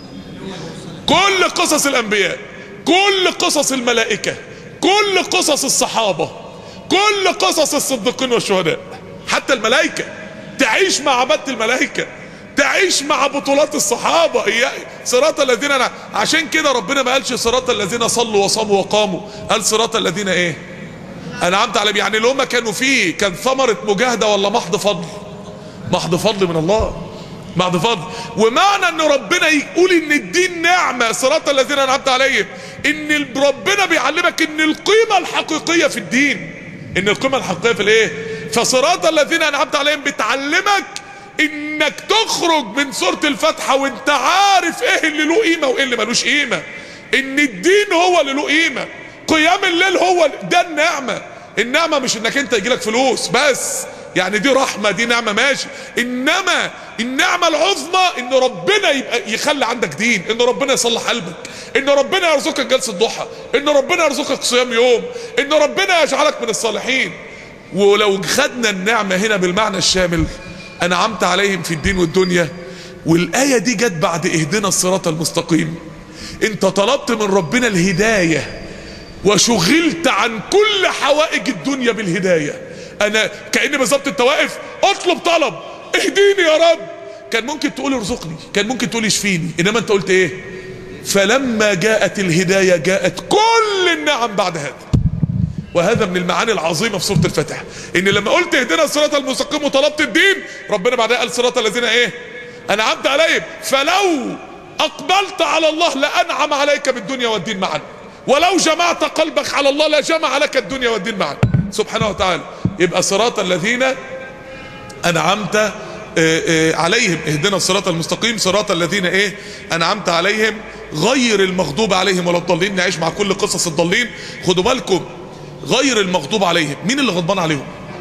كل قصص الانبياء كل قصص الملائكه كل قصص الصحابه كل قصص الصديقين والشهداء حتى الملائكه تعيش مع عباده الملائكه تعيش مع بطولات الصحابه هي صراط الذين أنا عشان كده ربنا ما قالش صراط الذين صلوا وصاموا وقاموا قال صراط الذين ايه انعمت عليهم يعني اللي هم كانوا فيه كان ثمره مجاهده ولا محض فضل محض فضل من الله محض فضل ومعنى ان ربنا يقول ان الدين نعمه صراط الذين انعمت عليهم ان ربنا بيعلمك ان القيمه الحقيقيه في الدين ان القيمه الحقيقيه في الايه فصراط الذين انعمت عليهم بتعلمك انك تخرج من سوره الفاتحه وانت عارف ايه اللي له قيمه وايه اللي ملوش قيمه ان الدين هو اللي له قيمه قيام الليل هو ده النعمه النعمه مش انك انت يجيلك فلوس بس يعني دي رحمه دي نعمه ماشي انما النعمه العظمى ان ربنا يبقى يخلي عندك دين ان ربنا يصلح قلبك ان ربنا يرزقك جلسه ضحى ان ربنا يرزقك صيام يوم ان ربنا يجعلك من الصالحين ولو خدنا النعمه هنا بالمعنى الشامل انعمت عليهم في الدين والدنيا والايه دي جت بعد اهدنا الصراط المستقيم انت طلبت من ربنا الهدايه وشغلت عن كل حوائج الدنيا بالهدايه انا كأن بالظبط انت واقف اطلب طلب اهديني يا رب كان ممكن تقول ارزقني كان ممكن تقول اشفيني انما انت قلت ايه فلما جاءت الهدايه جاءت كل النعم بعد هذا وهذا من المعاني العظيمه في سوره الفاتحه ان لما قلت اهدنا الصراط المستقيم وطلبت الدين ربنا بعدها قال صراط الذين ايه انعمت عليهم فلو اقبلت على الله لانعم عليك بالدنيا والدين معا ولو جمعت قلبك على الله لجمع لك الدنيا والدين معا سبحانه وتعالى يبقى صراط الذين انعمت آه، آه، عليهم اهدنا الصراط المستقيم صراط الذين ايه انعمت عليهم غير المغضوب عليهم ولا الضالين نعيش مع كل قصص الضالين خدوا بالكم غير المغضوب عليهم مين اللي غضبان عليهم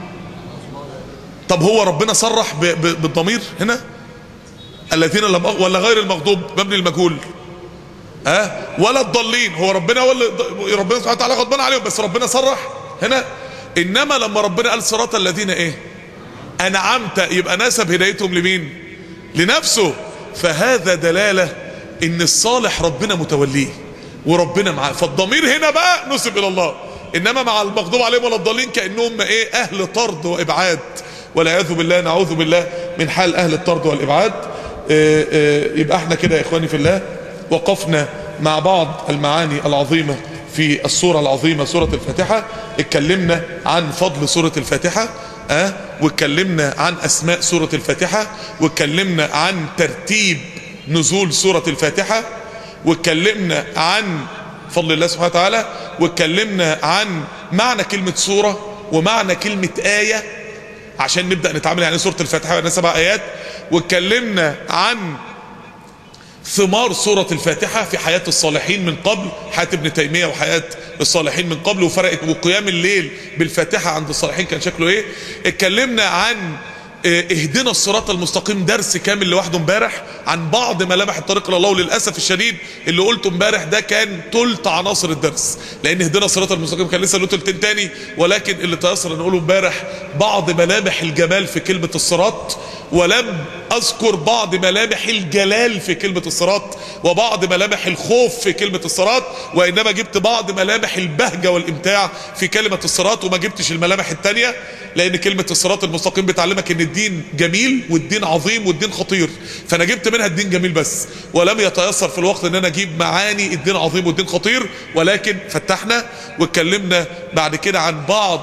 طب هو ربنا صرح ب- ب- بالضمير هنا الذين لم أغ... ولا غير المغضوب مبني المجهول ها أه؟ ولا الضالين هو ربنا ولا ربنا سبحانه وتعالى غضبان عليهم بس ربنا صرح هنا انما لما ربنا قال صراط الذين ايه انعمت يبقى نسب هدايتهم لمين لنفسه فهذا دلاله ان الصالح ربنا متوليه وربنا معاه فالضمير هنا بقى نسب الى الله انما مع المغضوب عليهم ولا الضالين كانهم ايه اهل طرد وابعاد والعياذ بالله نعوذ بالله من حال اهل الطرد والابعاد آه، آه، يبقى احنا كده يا اخواني في الله وقفنا مع بعض المعاني العظيمه في السوره العظيمه سوره الفاتحه اتكلمنا عن فضل سوره الفاتحه اه واتكلمنا عن اسماء سوره الفاتحه واتكلمنا عن ترتيب نزول سوره الفاتحه واتكلمنا عن فضل الله سبحانه وتعالى واتكلمنا عن معنى كلمة سورة ومعنى كلمة آية عشان نبدأ نتعامل يعني سورة الفاتحة بقى سبع آيات واتكلمنا عن ثمار سورة الفاتحة في حياة الصالحين من قبل حياة ابن تيمية وحياة الصالحين من قبل وفرقت وقيام الليل بالفاتحة عند الصالحين كان شكله ايه اتكلمنا عن اه، اهدنا الصراط المستقيم درس كامل لوحده امبارح عن بعض ملامح الطريق الى الله وللاسف الشديد اللي قلته امبارح ده كان تلت عناصر الدرس لان اهدنا الصراط المستقيم كان لسه له تلتين تاني ولكن اللي تيسر نقوله امبارح بعض ملامح الجمال في كلمه الصراط ولم اذكر بعض ملامح الجلال في كلمه الصراط وبعض ملامح الخوف في كلمه الصراط وانما جبت بعض ملامح البهجه والامتاع في كلمه الصراط وما جبتش الملامح التانيه لان كلمه الصراط المستقيم بتعلمك ان الدين جميل والدين عظيم والدين خطير فانا جبت منها الدين جميل بس ولم يتيسر في الوقت ان انا اجيب معاني الدين عظيم والدين خطير ولكن فتحنا واتكلمنا بعد كده عن بعض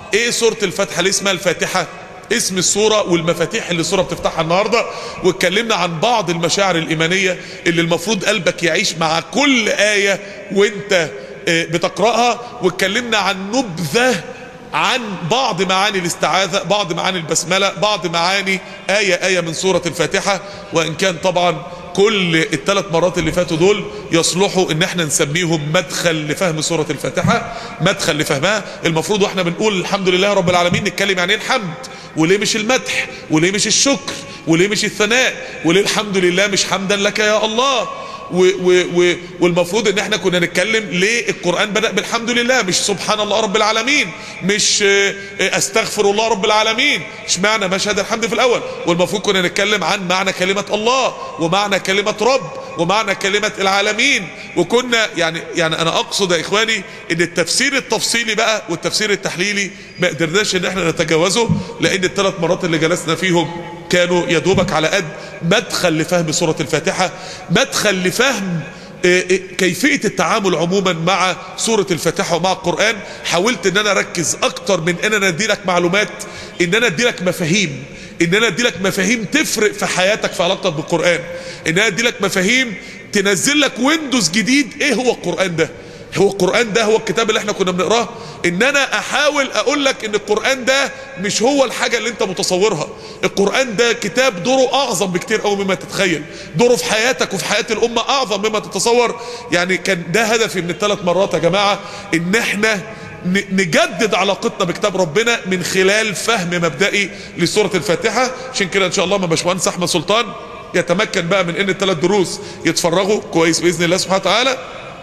ايه سورة الفاتحة ليه اسمها الفاتحة اسم السورة والمفاتيح اللي السورة بتفتحها النهاردة واتكلمنا عن بعض المشاعر الإيمانية اللي المفروض قلبك يعيش مع كل آية وانت بتقرأها واتكلمنا عن نبذة عن بعض معاني الاستعاذة بعض معاني البسملة بعض معاني آية آية من سورة الفاتحة وإن كان طبعا كل الثلاث مرات اللي فاتوا دول يصلحوا ان احنا نسميهم مدخل لفهم سورة الفاتحة مدخل لفهمها المفروض واحنا بنقول الحمد لله رب العالمين نتكلم يعني ايه الحمد وليه مش المدح وليه مش الشكر وليه مش الثناء وليه الحمد لله مش حمدا لك يا الله و و و والمفروض ان احنا كنا نتكلم ليه القرآن بدأ بالحمد لله مش سبحان الله رب العالمين مش استغفر الله رب العالمين اشمعنى مشهد الحمد في الاول والمفروض كنا نتكلم عن معنى كلمة الله ومعنى كلمة رب ومعنى كلمة العالمين وكنا يعني يعني انا اقصد يا اخواني ان التفسير التفصيلي بقى والتفسير التحليلي ما قدرناش ان احنا نتجاوزه لان الثلاث مرات اللي جلسنا فيهم كانوا يدوبك على قد مدخل لفهم سورة الفاتحة مدخل لفهم كيفية التعامل عموما مع سورة الفاتحة ومع القرآن حاولت ان انا اركز اكتر من ان انا ادي لك معلومات ان انا ادي لك مفاهيم ان انا ادي لك مفاهيم تفرق في حياتك في علاقتك بالقرآن ان انا ادي لك مفاهيم تنزل لك ويندوز جديد ايه هو القرآن ده هو القرآن ده هو الكتاب اللي احنا كنا بنقراه ان انا احاول اقول لك ان القرآن ده مش هو الحاجة اللي انت متصورها القرآن ده كتاب دوره اعظم بكتير قوي مما تتخيل دوره في حياتك وفي حياة الامة اعظم مما تتصور يعني كان ده هدفي من الثلاث مرات يا جماعة ان احنا نجدد علاقتنا بكتاب ربنا من خلال فهم مبدئي لسورة الفاتحة عشان كده ان شاء الله ما باشمهندس احمد سلطان يتمكن بقى من ان الثلاث دروس يتفرغوا كويس باذن الله سبحانه وتعالى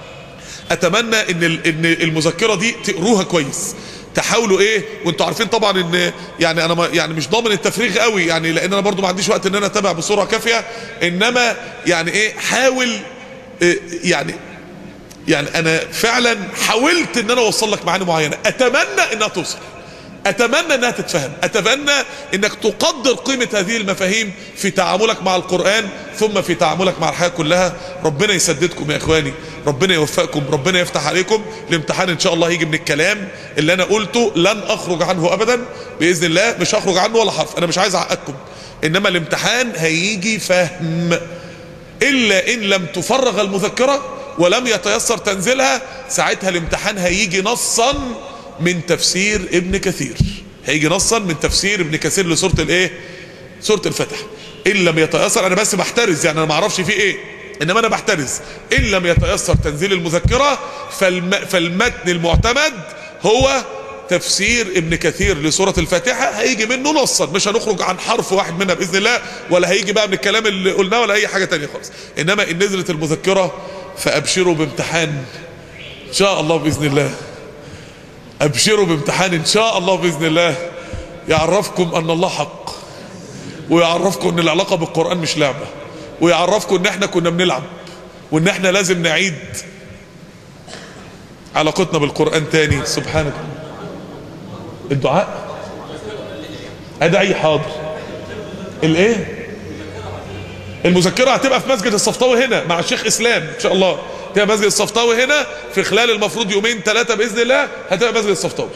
اتمنى ان ان المذكره دي تقروها كويس تحاولوا ايه وانتوا عارفين طبعا ان يعني انا ما يعني مش ضامن التفريغ قوي يعني لان انا برضو ما عنديش وقت ان انا اتابع بصوره كافيه انما يعني ايه حاول إيه يعني يعني انا فعلا حاولت ان انا اوصل لك معاني معينه اتمنى انها توصل اتمنى انها تتفهم اتمنى انك تقدر قيمة هذه المفاهيم في تعاملك مع القرآن ثم في تعاملك مع الحياة كلها ربنا يسددكم يا اخواني ربنا يوفقكم ربنا يفتح عليكم الامتحان ان شاء الله هيجي من الكلام اللي انا قلته لن اخرج عنه ابدا باذن الله مش هخرج عنه ولا حرف انا مش عايز اعقدكم انما الامتحان هيجي فهم الا ان لم تفرغ المذكرة ولم يتيسر تنزيلها ساعتها الامتحان هيجي نصا من تفسير ابن كثير هيجي نصا من تفسير ابن كثير لسورة الايه سورة الفتح ان لم يتيسر انا بس بحترز يعني انا ما اعرفش فيه ايه انما انا بحترز ان لم يتيسر تنزيل المذكرة فالم فالمتن المعتمد هو تفسير ابن كثير لسورة الفاتحة هيجي منه نصا مش هنخرج عن حرف واحد منها بإذن الله ولا هيجي بقى من الكلام اللي قلناه ولا أي حاجة تانية خالص إنما إن نزلت المذكرة فأبشروا بامتحان إن شاء الله بإذن الله أبشروا بامتحان إن شاء الله بإذن الله يعرفكم أن الله حق ويعرفكم أن العلاقة بالقرآن مش لعبة ويعرفكم أن احنا كنا بنلعب وأن احنا لازم نعيد علاقتنا بالقرآن تاني سبحانك الدعاء ادعي حاضر الايه المذكره هتبقى في مسجد الصفطاوي هنا مع الشيخ اسلام ان شاء الله تبقى مسجد الصفطاوي هنا في خلال المفروض يومين ثلاثه باذن الله هتبقى مسجد الصفطاوي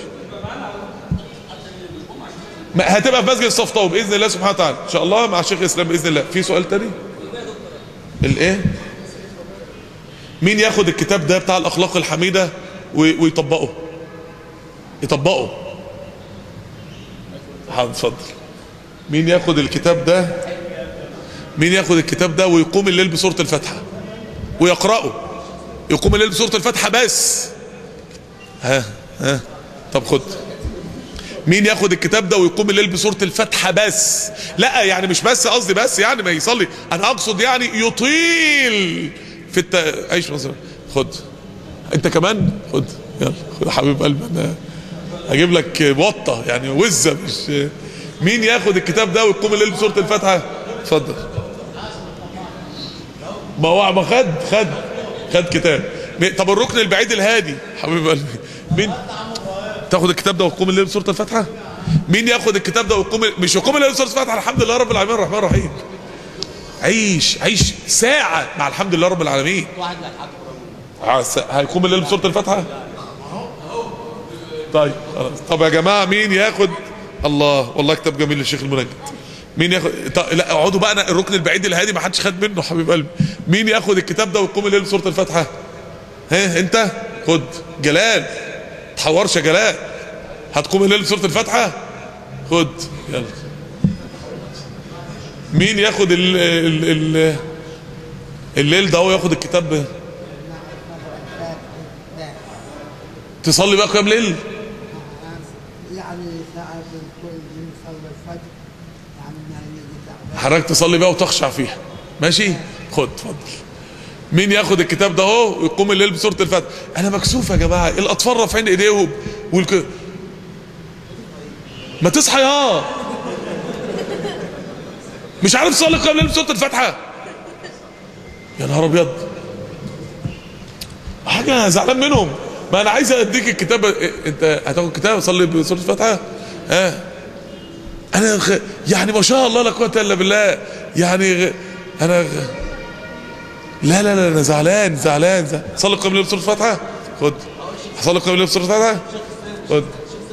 هتبقى في مسجد الصفطاوي باذن الله سبحانه وتعالى ان شاء الله مع الشيخ اسلام باذن الله في سؤال تاني الايه مين ياخد الكتاب ده بتاع الاخلاق الحميده ويطبقه يطبقه حاضر اتفضل مين ياخد الكتاب ده مين ياخد الكتاب ده ويقوم الليل بسورة الفاتحة ويقرأه يقوم الليل بسورة الفاتحة بس ها ها طب خد مين ياخد الكتاب ده ويقوم الليل بسورة الفاتحة بس لا يعني مش بس قصدي بس يعني ما يصلي انا اقصد يعني يطيل في الت... عيش مثلا خد انت كمان خد يلا خد يا حبيب قلبي انا هجيب لك بطة يعني وزة مش مين ياخد الكتاب ده ويقوم الليل بسورة الفاتحة اتفضل ما هو ما خد خد خد كتاب طب الركن البعيد الهادي حبيب قلبي مين تاخد الكتاب ده وتقوم الليل بسورة الفاتحة مين ياخد الكتاب ده ويقوم مش يقوم الليل بسورة الفاتحة الحمد لله رب العالمين الرحمن الرحيم عيش عيش ساعة مع الحمد لله رب العالمين هيقوم الليل بسورة الفاتحة طيب خلاص طب يا جماعه مين ياخد الله والله كتاب جميل للشيخ المنجد مين ياخد طب لا اقعدوا بقى أنا الركن البعيد الهادي ما حدش خد منه حبيب قلبي مين ياخد الكتاب ده ويقوم الليل بسوره الفاتحه ها انت خد جلال تحورش يا جلال هتقوم الليل بسوره الفاتحه خد يلا مين ياخد ال ال ال الليل ده هو ياخد الكتاب ده تصلي بقى قيام ليل يعني ساعة كل من صلى الفجر يعني ما يجي تعب حضرتك تصلي بقى وتخشع فيها ماشي خد اتفضل مين ياخد الكتاب ده اهو ويقوم الليل بسوره الفاتحه انا مكسوف يا جماعه الاطفال رافعين ايديهم والك... ما تصحى يا مش عارف تصلي قيام الليل بسوره الفاتحه يا نهار ابيض حاجه زعلان منهم ما انا عايز اديك الكتاب إيه، انت هتاخد كتاب تصلي بسوره الفاتحه ها انا غ... يعني ما شاء الله لا قوه الا بالله يعني غ... انا غ... لا لا لا انا زعلان زعلان زعلان صلي قبل الليل بسوره الفاتحه خد صلي قبل الليل بسوره الفاتحه خد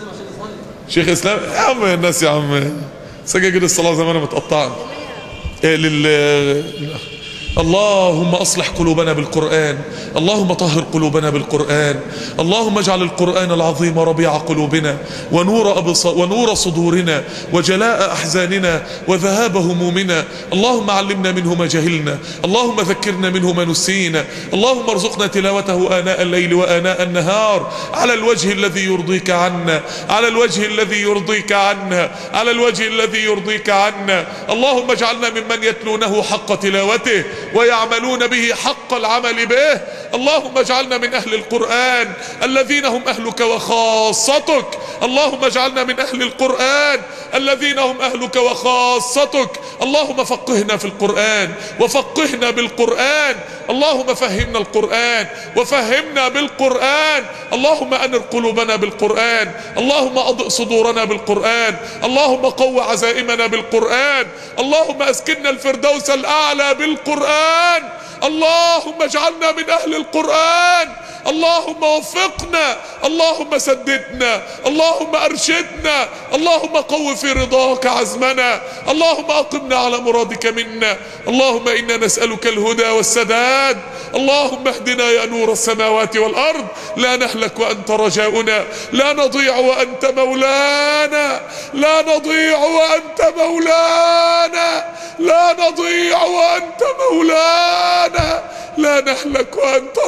شيخ اسلام يا عم الناس يا عم سجاجيد الصلاه زمان متقطعه إيه لل اللهم اصلح قلوبنا بالقران اللهم طهر قلوبنا بالقران اللهم اجعل القران العظيم ربيع قلوبنا ونور أبص ونور صدورنا وجلاء احزاننا وذهاب همومنا اللهم علمنا منه ما جهلنا اللهم ذكرنا منه ما نسينا اللهم ارزقنا تلاوته اناء الليل واناء النهار على الوجه الذي يرضيك عنا على الوجه الذي يرضيك عنا على الوجه الذي يرضيك عنا اللهم اجعلنا ممن يتلونه حق تلاوته ويعملون به حق العمل به اللهم اجعلنا من اهل القرآن الذين هم اهلك وخاصتك اللهم اجعلنا من اهل القرآن الذين هم اهلك وخاصتك اللهم فقهنا في القرآن وفقهنا بالقرآن اللهم فهمنا القرآن وفهمنا بالقرآن اللهم انر قلوبنا بالقرآن اللهم اضئ صدورنا بالقرآن اللهم قو عزائمنا بالقرآن اللهم اسكننا الفردوس الاعلى بالقرآن اللهم اجعلنا من اهل القرآن اللهم وفقنا اللهم سددنا اللهم ارشدنا اللهم قو في رضاك عزمنا اللهم اقمنا على مرادك منا اللهم انا نسألك الهدى والسداد اللهم اهدنا يا نور السماوات والارض لا نهلك وانت رجاؤنا لا نضيع وانت مولانا لا نضيع وانت مولانا لا نضيع وانت مولانا لا نهلك وانت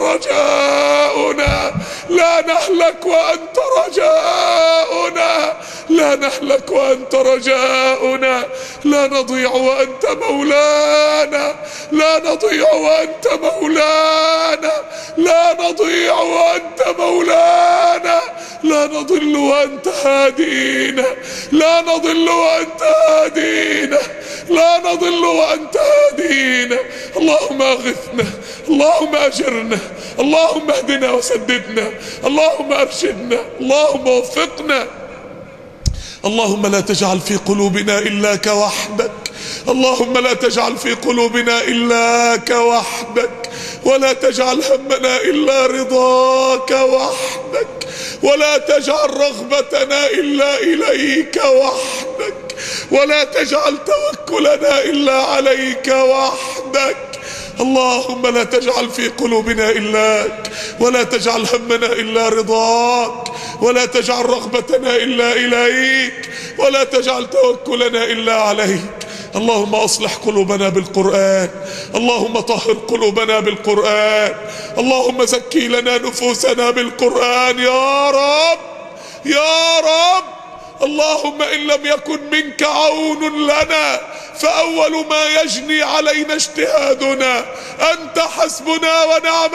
رجاؤنا لا نهلك وانت رجاؤنا لا نهلك وانت رجاؤنا لا نضيع وانت مولانا لا نضيع وانت مولانا لا نضيع وانت مولانا لا نضل وانت هادينا لا نضل وانت هادينا لا نضل وانت هادينا اللهم اغثنا اللهم اجرنا اللهم اهدنا وسددنا اللهم ارشدنا اللهم وفقنا اللهم لا تجعل في قلوبنا إلاك وحدك اللهم لا تجعل في قلوبنا إلاك وحدك ولا تجعل همنا إلا رضاك وحدك ولا تجعل رغبتنا إلا إليك وحدك ولا تجعل توكلنا إلا عليك وحدك اللهم لا تجعل في قلوبنا إلاك ولا تجعل همنا إلا رضاك ولا تجعل رغبتنا إلا إليك ولا تجعل توكلنا إلا عليك اللهم أصلح قلوبنا بالقرآن اللهم طهر قلوبنا بالقرآن اللهم زكي لنا نفوسنا بالقرآن يا رب يا رب اللهم إن لم يكن منك عون لنا فأول ما يجني علينا اجتهادنا أنت حسبنا ونعم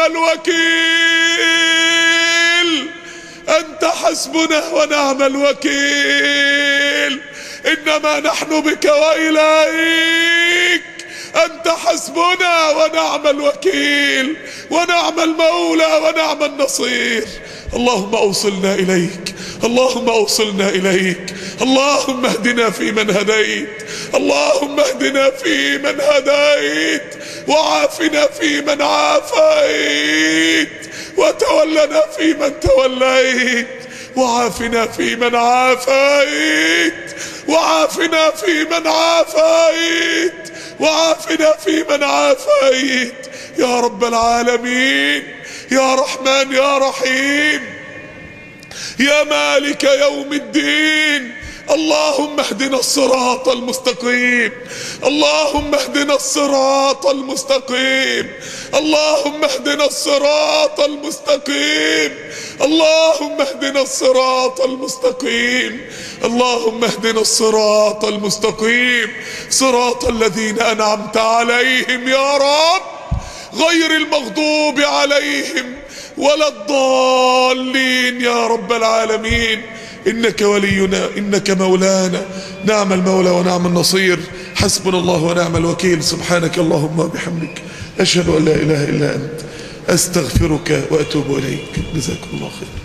الوكيل أنت حسبنا ونعم الوكيل إنما نحن بك وإليك أنت حسبنا ونعم الوكيل ونعم المولى ونعم النصير اللهم أوصلنا إليك اللهم أوصلنا إليك اللهم اهدنا فيمن هديت اللهم اهدنا فيمن هديت وعافنا فيمن عافيت وتولنا فيمن توليت وعافنا فيمن عافيت وعافنا فيمن عافيت وعافنا فيمن عافيت يا رب العالمين يا رحمن يا رحيم يا مالك يوم الدين اللهم اهدنا الصراط المستقيم اللهم اهدنا الصراط المستقيم اللهم اهدنا الصراط المستقيم اللهم اهدنا الصراط المستقيم اللهم اهدنا الصراط المستقيم صراط الذين انعمت عليهم يا رب غير المغضوب عليهم ولا الضالين يا رب العالمين إنك ولينا إنك مولانا نعم المولى ونعم النصير حسبنا الله ونعم الوكيل سبحانك اللهم وبحمدك أشهد أن لا إله إلا أنت أستغفرك وأتوب إليك جزاكم الله خير